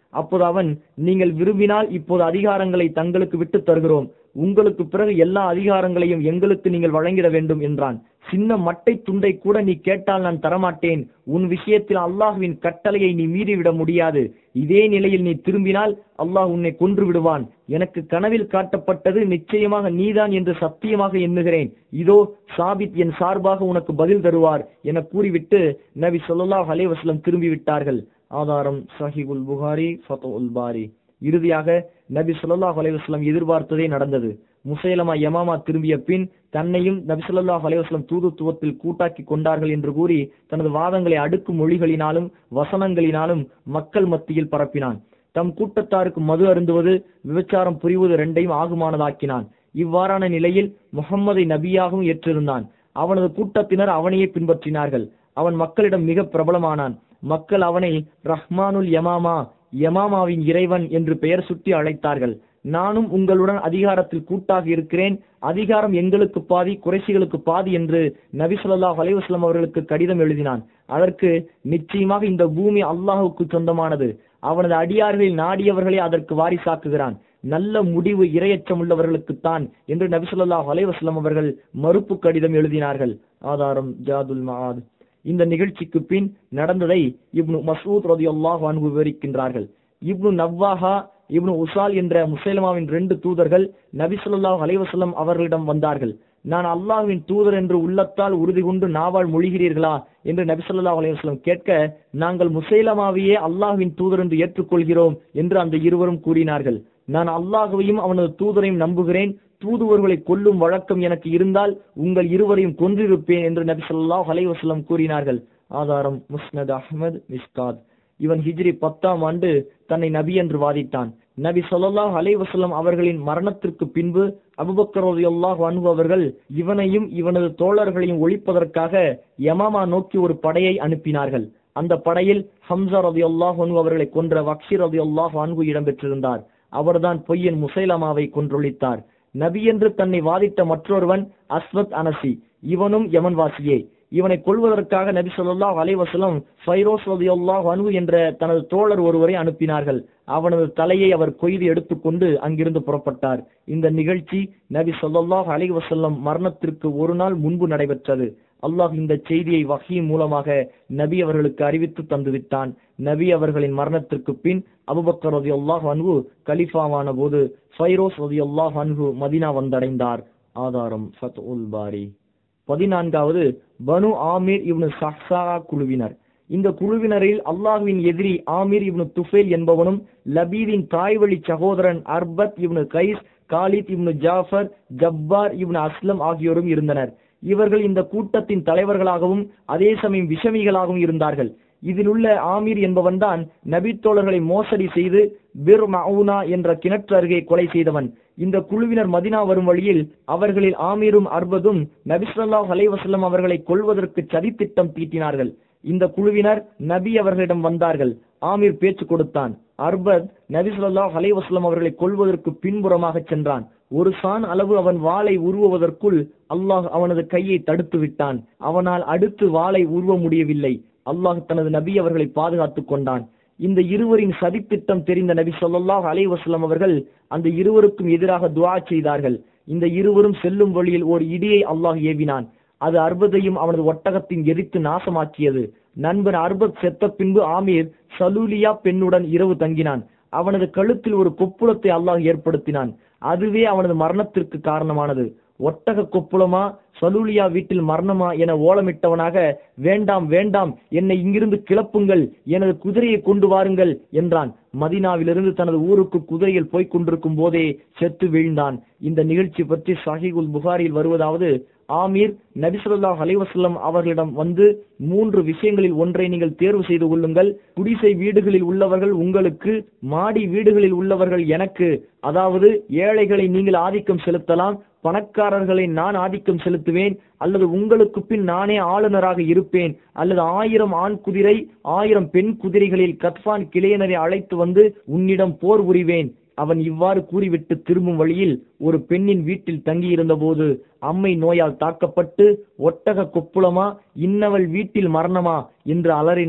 அப்போது அவன் நீங்கள் விரும்பினால் இப்போது அதிகாரங்களை தங்களுக்கு விட்டுத் தருகிறோம் உங்களுக்கு பிறகு எல்லா அதிகாரங்களையும் எங்களுக்கு நீங்கள் வழங்கிட வேண்டும் என்றான் சின்ன மட்டை துண்டை கூட நீ கேட்டால் நான் தரமாட்டேன் உன் விஷயத்தில் அல்லாஹுவின் கட்டளையை நீ மீறிவிட முடியாது இதே நிலையில் நீ திரும்பினால் அல்லாஹ் உன்னை கொன்று விடுவான் எனக்கு கனவில் காட்டப்பட்டது நிச்சயமாக நீதான் என்று சத்தியமாக எண்ணுகிறேன் இதோ சாபித் என் சார்பாக உனக்கு பதில் தருவார் என கூறிவிட்டு நபி ஸல்லல்லாஹு அலைஹி வஸல்லம் திரும்பி விட்டார்கள் ஆதாரம் சஹிகுல் புகாரி ஃபதுல் பாரி இறுதியாக நபி ஸல்லல்லாஹு அலைஹி வஸல்லம் எதிர்பார்த்ததே நடந்தது முசைலமா யமாமா திரும்பிய பின் தன்னையும் நபி ஸல்லல்லாஹு அலைஹி வஸல்லம் தூதுத்துவத்தில் கூட்டாக்கி கொண்டார்கள் என்று கூறி தனது வாதங்களை அடுக்கு மொழிகளினாலும் வசனங்களினாலும் மக்கள் மத்தியில் பரப்பினான் தம் கூட்டத்தாருக்கு மது அருந்துவது விபச்சாரம் புரிவது இரண்டையும் ஆகுமானதாக்கினான் இவ்வாறான நிலையில் முகம்மதை நபியாகவும் ஏற்றிருந்தான் அவனது கூட்டத்தினர் அவனையே பின்பற்றினார்கள் அவன் மக்களிடம் மிக பிரபலமானான் மக்கள் அவனை ரஹ்மானுல் யமாமா யமாமாவின் இறைவன் என்று பெயர் சுட்டி அழைத்தார்கள் நானும் உங்களுடன் அதிகாரத்தில் கூட்டாக இருக்கிறேன் அதிகாரம் எங்களுக்கு பாதி குறைசிகளுக்கு பாதி என்று நபி ஸல்லல்லாஹு அலைஹி வஸல்லம் அவர்களுக்கு கடிதம் எழுதினான் அதற்கு நிச்சயமாக இந்த பூமி அல்லாஹுக்கு சொந்தமானது அவனது அடியார்களில் நாடியவர்களை அதற்கு வாரிசாக்குகிறான் நல்ல முடிவு இரையச்சம் உள்ளவர்களுக்குத்தான் என்று நபி ஸல்லல்லாஹு அலைஹி வஸல்லம் அவர்கள் மறுப்பு கடிதம் எழுதினார்கள் ஆதாரம் ஜாதுல் மஆத் இந்த நிகழ்ச்சிக்கு பின் நடந்ததை இப்னு மசூத் ரதியல்லாஹு அன்ஹு விவரிக்கின்றார்கள் இப்னு நவ்வாஹா இப்னு உசால் என்ற முசைலமாவின் ரெண்டு தூதர்கள் நபி ஸல்லல்லாஹு அலைஹி வஸல்லம் அவர்களிடம் வந்தார்கள் நான் அல்லாஹ்வின் தூதர் என்று உள்ளத்தால் உறுதி கொண்டு நாவால் மொழிகிறீர்களா என்று நபி ஸல்லல்லாஹு அலைஹி வஸல்லம் கேட்க நாங்கள் முசைலமாவையே அல்லாஹ்வின் தூதர் என்று ஏற்றுக்கொள்கிறோம் என்று அந்த இருவரும் கூறினார்கள் நான் அல்லாஹுவையும் அவனது தூதரையும் நம்புகிறேன் தூதுவர்களை கொல்லும் வழக்கம் எனக்கு இருந்தால் உங்கள் இருவரையும் கொன்றிருப்பேன் என்று நபி ஸல்லல்லாஹு அலைஹி வஸல்லம் கூறினார்கள் ஆதாரம் முஸ்னத் அஹ்மத் மிஸ்காத் இவன் ஹிஜ்ரி பத்தாம் ஆண்டு தன்னை நபி என்று வாதிட்டான் நபி ஸல்லல்லாஹு அலைஹி வஸல்லம் அவர்களின் மரணத்திற்கு பின்பு அபூபக்கர் ரலியல்லாஹு அன்ஹு அவர்கள் இவனையும் இவனது தோழர்களையும் ஒழிப்பதற்காக யமாமா நோக்கி ஒரு படையை அனுப்பினார்கள் அந்த படையில் ஹம்சா ரலியல்லாஹு அன்ஹு அவர்களை கொன்ற வக்ஷி ரலியல்லாஹு அன்ஹு இடம்பெற்றிருந்தார் அவர்தான் பொய்யன் முசைலமாவை கொன்றொழித்தார் நபி என்று தன்னை வாதிட்ட மற்றொருவன் அஸ்வத் அனசி இவனும் யமன்வாசியே இவனை கொல்வதற்காக நபி ஸல்லல்லாஹு அலைஹி வஸல்லம் ஃபைரோஸ் ரலியல்லாஹு அன்ஹு என்ற தனது தோழர் ஒருவரை அனுப்பினார்கள் அவனது தலையை அவர் கொய்து எடுத்துக்கொண்டு அங்கிருந்து புறப்பட்டார் இந்த நிகழ்ச்சி நபி ஸல்லல்லாஹு அலைஹி வஸல்லம் மரணத்திற்கு ஒரு நாள் முன்பு நடைபெற்றது அல்லாஹ் இந்த செய்தியை வஹி மூலமாக நபி அவர்களுக்கு அறிவித்து தந்துவிட்டான் நபி அவர்களின் மரணத்திற்கு பின் அபுபக்கர் ரலியல்லாஹு அன்ஹு கலிஃபாவான போது ஃபைரோஸ் ரலியல்லாஹு அன்ஹு மதீனா வந்தடைந்தார் ஆதாரம் ஃபத்உல் பாரி பதினான்காவது பனு ஆமீர் இப்னு சஹ்சா குழுவினர் இந்த குழுவினரில் அல்லாஹ்வின் எதிரி ஆமீர் இப்னு துஃபேல் என்பவனும் லபீதின் தாய்வழி சகோதரன் Arbad ibn Qais Khalid ibn Jafar Jabbar ibn Aslam ஆகியோரும் இருந்தனர் இவர்கள் இந்த கூட்டத்தின் தலைவர்களாகவும் அதே சமயம் விஷமிகளாகவும் இருந்தார்கள் இதில் உள்ள ஆமீர் என்பவன்தான் நபித்தோழர்களை மோசடி செய்து பிர் மவுனா என்ற கிணற்று அருகே கொலை செய்தவன் இந்த குழுவினர் மதினா வரும் வழியில் அவர்களில் ஆமீரும் அர்பதும் நபிஸ்வல்லாஹ் அலைவசல்லம் அவர்களை கொல்வதற்கு சதித்திட்டம் தீட்டினார்கள் இந்த குழுவினர் நபி அவர்களிடம் வந்தார்கள் ஆமீர் பேச்சு கொடுத்தான் அர்பத் நபி ஸல்லல்லாஹு அலைஹி வஸல்லம் அவர்களை கொல்வதற்கு பின்புறமாக சென்றான் ஒரு சான் அளவு அவன் வாளை உருவுவதற்குள் அல்லாஹ் அவனது கையை தடுத்து விட்டான் அவனால் அடுத்து வாளை உருவ முடியவில்லை அல்லாஹ் தனது நபி அவர்களை பாதுகாத்துக் கொண்டான் இந்த இருவரின் சதித்திட்டம் தெரிந்த நபி ஸல்லல்லாஹு அலைஹி வஸல்லம் அவர்கள் அந்த இருவருக்கும் எதிராக துஆ செய்தார்கள் இந்த இருவரும் செல்லும் வழியில் ஒரு இடியை அல்லாஹ் ஏவினான் அது அர்பதையும் அவனது ஒட்டகத்தின் எரித்து நாசமாக்கியது நண்பன் அர்பத் செத்த பின்பு ஆமீர் சலூலியா பெண்ணுடன் இரவு தங்கினான் அவனது கழுத்தில் ஒரு கொப்புளத்தை அல்லாஹ் ஏற்படுத்தினான் அதுவே அவனது மரணத்திற்கு காரணமானது ஒட்டக கொப்புளமா சலூலியா வீட்டில் மரணமா என ஓலமிட்டவனாக வேண்டாம் வேண்டாம் என்னை இங்கிருந்து கிளப்புங்கள் எனது குதிரையை கொண்டு வாருங்கள் என்றான் மதினாவிலிருந்து தனது ஊருக்கு குதிரையில் போய்க் கொண்டிருக்கும் போதே செத்து வீழ்ந்தான் இந்த நிகழ்ச்சி பற்றி சஹீகுல் புகாரில் வருவதாவது ஆமீர் நபிசல்லாஹ் அலைவசல்லம் அவர்களிடம் வந்து மூன்று விஷயங்களில் ஒன்றை நீங்கள் தேர்வு செய்து கொள்ளுங்கள் குடிசை வீடுகளில் உள்ளவர்கள் உங்களுக்கு மாடி வீடுகளில் உள்ளவர்கள் எனக்கு அதாவது ஏழைகளை நீங்கள் ஆதிக்கம் செலுத்தலாம் பணக்காரர்களை நான் ஆதிக்கம் செலுத்துவேன் அல்லது உங்களுக்கு பின் நானே ஆளுநராக இருப்பேன் அல்லது ஆயிரம் ஆண் குதிரை ஆயிரம் பெண் குதிரைகளில் கத்பான் கிளையனரை அழைத்து வந்து உன்னிடம் போர் புரிவேன் அவன் இவ்வாறு கூறிவிட்டு திரும்பும் வழியில் ஒரு பெண்ணின் வீட்டில் தங்கியிருந்த போது அம்மை நோயால் தாக்கப்பட்டு ஒட்டக கொப்புளமா இன்னவள் வீட்டில் மரணமா என்று அலறினான்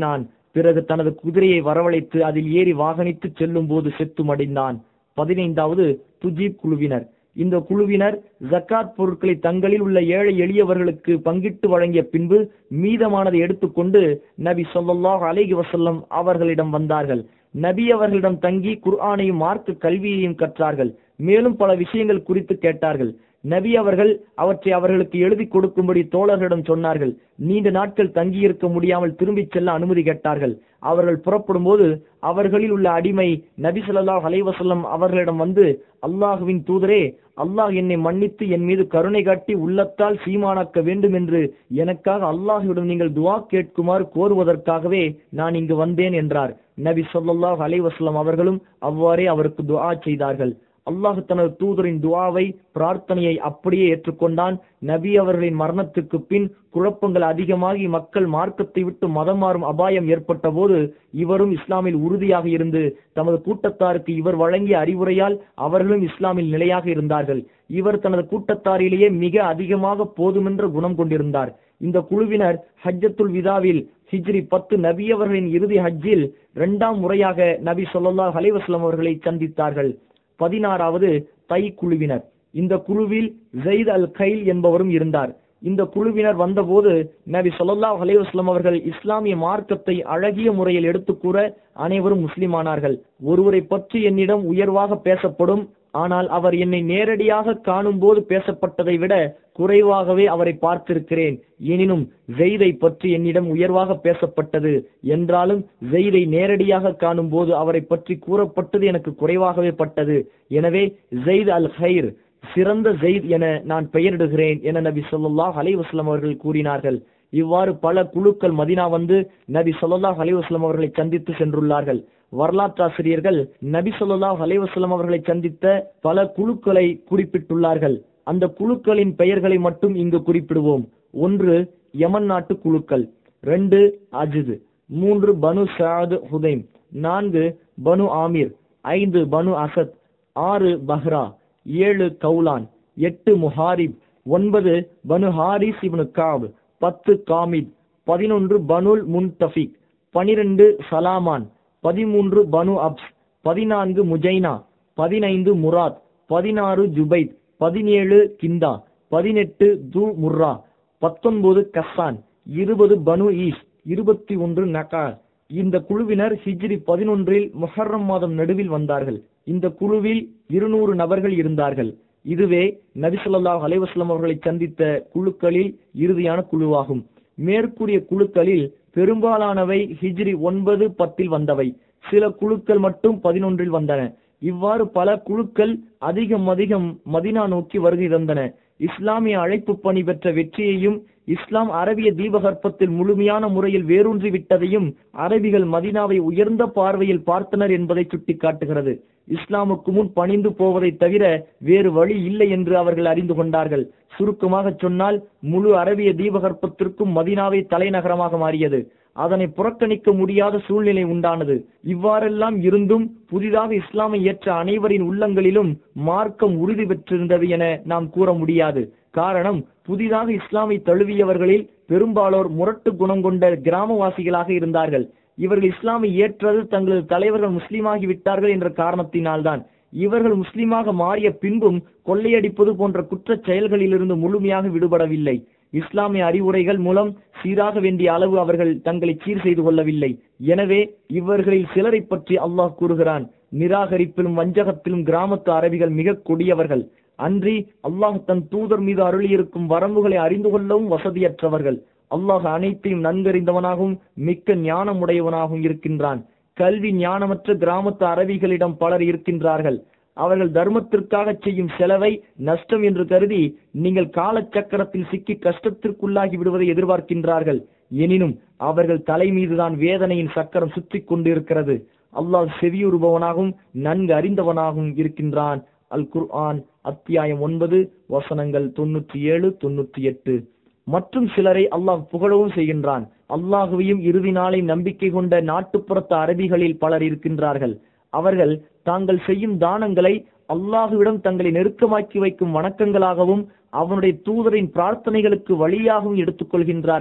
பிறகு தனது குதிரையை வரவழைத்து அதில் ஏறி வாகனித்து செல்லும் போது செத்து மடிந்தான் பதினைந்தாவது துஜீப் குழுவினர் இந்த குழுவினர் ஜக்காத் பொருட்களை தங்களில் உள்ள ஏழை எளியவர்களுக்கு பங்கிட்டு வழங்கிய பின்பு மீதமானதை எடுத்துக்கொண்டு நபி ஸல்லல்லாஹு அலைஹி வஸல்லம் அவர்களிடம் வந்தார்கள் நபி அவர்களிடம் தங்கி குர்ஆனையும் மார்க்க கல்வியையும் கற்றார்கள் மேலும் பல விஷயங்கள் குறித்து கேட்டார்கள் நபி அவர்கள் அவற்றை அவர்களுக்கு எழுதி கொடுக்கும்படி தோழர்களிடம் சொன்னார்கள் நீண்ட நாட்கள் தங்கியிருக்க முடியாமல் திரும்பிச் செல்ல அனுமதி கேட்டார்கள் அவர்கள் புறப்படும் போது அவர்களில் உள்ள அடிமை நபி ஸல்லல்லாஹு அலைஹி வஸல்லம் அவர்களிடம் வந்து அல்லாஹுவின் தூதரே அல்லாஹ் என்னை மன்னித்து என் மீது கருணை காட்டி உள்ளத்தால் சீமானாக்க வேண்டும் என்று எனக்காக அல்லாஹ்விடம் நீங்கள் துஆ கேட்குமாறு கோருவதற்காகவே நான் இங்கு வந்தேன் என்றார் நபி ஸல்லல்லாஹு அலைஹி வஸல்லம் அவர்களும் அவ்வாறே அவருக்கு துஆ செய்தார்கள் அல்லாஹ் தனது தூதரின் துஆவை பிரார்த்தனையை அப்படியே ஏற்றுக்கொண்டான் நபி அவர்களின் மரணத்துக்கு பின் குழப்பங்கள் அதிகமாகி மக்கள் மார்க்கத்தை விட்டு மதம் மாறும் அபாயம் ஏற்பட்ட போது இவரும் இஸ்லாமில் உறுதியாக இருந்து தமது கூட்டத்தாருக்கு இவர் வழங்கிய அறிவுரையால் அவர்களும் இஸ்லாமில் நிலையாக இருந்தார்கள் இவர் தனது கூட்டத்தாரிலேயே மிக அதிகமாக போதுமென்ற குணம் கொண்டிருந்தார் இந்த குழுவினர் ஹஜ்ஜத்துல் விதாவில் ஹிஜ்ரி பத்து நபி அவர்களின் இறுதி ஹஜ்ஜில் இரண்டாம் முறையாக நபி ஸல்லல்லாஹு அலைஹி வஸல்லம் அவர்களை சந்தித்தார்கள் பதினாறாவது தை குழுவினர் இந்த குழுவில் ஜெயித் அல் கைல் என்பவரும் இருந்தார் இந்த குழுவினர் வந்தபோது நபி ஸல்லல்லாஹு அலைஹி வஸல்லம் அவர்கள் இஸ்லாமிய மார்க்கத்தை அழகிய முறையில் எடுத்துக் கூற அனைவரும் முஸ்லிமானார்கள் ஒருவரை பற்றி என்னிடம் உயர்வாக பேசப்படும் ஆனால் அவர் என்னை நேரடியாக காணும் போது பேசப்பட்டதை விட குறைவாகவே அவரை பார்த்திருக்கிறேன் எனினும் ஜெய்தை பற்றி என்னிடம் உயர்வாக பேசப்பட்டது என்றாலும் ஜெய்தை நேரடியாக காணும் போது அவரை பற்றி கூறப்பட்டது எனக்கு குறைவாகவே பட்டது எனவே ஜெயித் அல் ஹைர் சிறந்த ஜெயித் என நான் பெயரிடுகிறேன் என நபி ஸல்லல்லாஹு அலைஹி வஸல்லம் அவர்கள் கூறினார்கள் இவ்வாறு பல குழுக்கள் மதினா வந்து நபி ஸல்லல்லாஹு அலைஹி வஸல்லம் அவர்களை சந்தித்து சென்றுள்ளார்கள் வரலாற்றாசிரியர்கள் நபி ஸல்லல்லாஹு அலைஹி வஸல்லம் அவர்களை சந்தித்த பல குழுக்களை குறிப்பிட்டுள்ளார்கள் அந்த குழுக்களின் பெயர்களை மட்டும் இங்கு குறிப்பிடுவோம் ஒன்று யமன் நாட்டு குழுக்கள் ரெண்டு அஜித் மூன்று பனு சாத் ஹுதைம் நான்கு பனு ஆமீர் ஐந்து பனு அசத் ஆறு பஹ்ரா ஏழு கவுலான் எட்டு முஹாரிப் ஒன்பது பனு ஹாரிஸ் இப்னு காப் பத்து காமித் பதினொன்று பனுல் முன்தஃபிக் பனிரெண்டு சலாமான் பதிமூன்று பனு அப்ஸ் பதினான்கு முஜைனா பதினைந்து முராத் பதினாறு ஜுபைத் பதினேழு கிந்தா பதினெட்டு து முர்ரா பத்தொன்பது கஸ்ஸான் இருபது பனு ஈஸ் இருபத்தி ஒன்று நகா இந்த குழுவினர் ஹிஜ்ரி பதினொன்றில் முஹர்ரம் மாதம் நடுவில் வந்தார்கள் இந்த குழுவில் இருநூறு நபர்கள் இருந்தார்கள் இதுவே நபி ஸல்லல்லாஹு அலைஹி வஸல்லம் அவர்களை சந்தித்த குழுக்களில் இறுதியான குழுவாகும் மேற்கூறிய குழுக்களில் பெரும்பாலானவை ஹிஜ்ரி ஒன்பது பத்தில் வந்தவை சில குழுக்கள் மட்டும் பதினொன்றில் வந்தன இவ்வாறு பல குழுக்கள் அதிகம் அதிகம் மதினா நோக்கி வருகை தந்தன இஸ்லாமிய அழைப்பு பணி பெற்ற வெற்றியையும் இஸ்லாம் அரபிய தீபகற்பத்தில் முழுமையான முறையில் வேரூன்றி விட்டதையும் அரபிகள் மதினாவை உயர்ந்த பார்வையில் பார்த்தனர் என்பதை சுட்டிக்காட்டுகிறது இஸ்லாமுக்கு முன் பணிந்து போவதை தவிர வேறு வழி இல்லை என்று அவர்கள் அறிந்து கொண்டார்கள் சுருக்கமாக சொன்னால் முழு அரபிய தீபகற்பத்திற்கும் மதினாவை தலைநகரமாக மாறியது அதனை புறக்கணிக்க முடியாத சூழ்நிலை உண்டானது இவ்வாறெல்லாம் இருந்தும் புதிதாக இஸ்லாமை ஏற்ற அனைவரின் உள்ளங்களிலும் மார்க்கம் உறுதி பெற்றிருந்தது என நாம் கூற முடியாது காரணம் புதிதாக இஸ்லாமை தழுவியவர்களில் பெரும்பாலோர் முரட்டு குணம் கொண்ட கிராமவாசிகளாக இருந்தார்கள் இவர்கள் இஸ்லாமை ஏற்றது தங்களது தலைவர்கள் முஸ்லீமாகி விட்டார்கள் என்ற காரணத்தினால்தான் இவர்கள் முஸ்லீமாக மாறிய பின்பும் கொள்ளையடிப்பது போன்ற குற்றச் செயல்களிலிருந்து முழுமையாக விடுபடவில்லை இஸ்லாமிய அறிவுரைகள் மூலம் சீராக வேண்டிய அளவு அவர்கள் தங்களை சீர் செய்து கொள்ளவில்லை எனவே இவர்களில் சிலரை பற்றி அல்லாஹ் கூறுகிறான் நிராகரிப்பிலும் வஞ்சகத்திலும் கிராமத்து அரபிகள் மிக கொடியவர்கள் அன்றி அல்லாஹ் தன் தூதர் மீது அருளியிருக்கும் வரம்புகளை அறிந்து கொள்ளவும் வசதியற்றவர்கள் அல்லாஹ் அனைத்தையும் நன்கறிந்தவனாகவும் மிக்க ஞானமுடையவனாகவும் இருக்கின்றான் கல்வி ஞானமற்ற கிராமத்து அரபிகளிடம் பலர் இருக்கின்றார்கள் அவர்கள் தர்மத்திற்காக செய்யும் செலவை நஷ்டம் என்று கருதி நீங்கள் காலச்சக்கரத்தில் சிக்கி கஷ்டத்திற்குள்ளாகி விடுவதை எதிர்பார்க்கின்றார்கள் எனினும் அவர்கள் தலை மீதுதான் வேதனையின் சக்கரம் சுற்றிக் கொண்டிருக்கிறது அல்லாஹ் செவியுறுபவனாகவும் நன்கு அறிந்தவனாகவும் இருக்கின்றான் அல் குர்ஆன் அத்தியாயம் ஒன்பது வசனங்கள் தொண்ணூற்றி ஏழு தொண்ணூற்றி எட்டு மற்றும் சிலரை அல்லாஹ் புகழவும் செய்கின்றான் அல்லாஹுவையும் இறுதி நாளை நம்பிக்கை கொண்ட நாட்டுப்புறத்து அரபிகளில் பலர் இருக்கின்றார்கள் அவர்கள் தாங்கள் செய்யும் தானங்களை அல்லாஹுவிடம் தங்களை நெருக்கமாக்கி வைக்கும் வணக்கங்களாகவும் அவனுடைய தூதரின் பிரார்த்தனைகளுக்கு வழியாகவும் எடுத்துக்கொள்கின்றார்கள்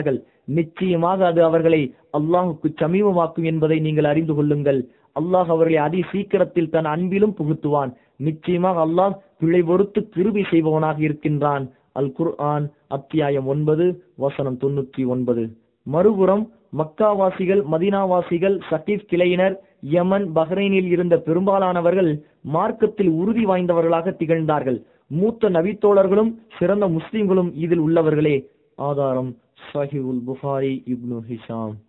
நிச்சயமாக அது அவர்களை அல்லாஹுக்கு சமீபமாக்கும் என்பதை நீங்கள் அறிந்து கொள்ளுங்கள் அல்லாஹ் அவர்களை அதி சீக்கிரத்தில் தன் அன்பிலும் புகுத்துவான் நிச்சயமாக அல்லாஹ் பிழை பொறுத்து கிருபி செய்பவனாக இருக்கின்றான் அல் குர்ஆன் அத்தியாயம் ஒன்பது வசனம் தொண்ணூற்றி ஒன்பது மறுபுறம் மக்காவாசிகள் மதினாவாசிகள் சகீப் கிளையினர் யமன் பஹ்ரைனில் இருந்த பெரும்பாலானவர்கள் மார்க்கத்தில் உறுதி வாய்ந்தவர்களாக திகழ்ந்தார்கள் மூத்த நபித்தோழர்களும் சிறந்த முஸ்லிம்களும் இதில் உள்ளவர்களே ஆதாரம் சஹிவுல் புகாரி இப்னு ஹிஷாம்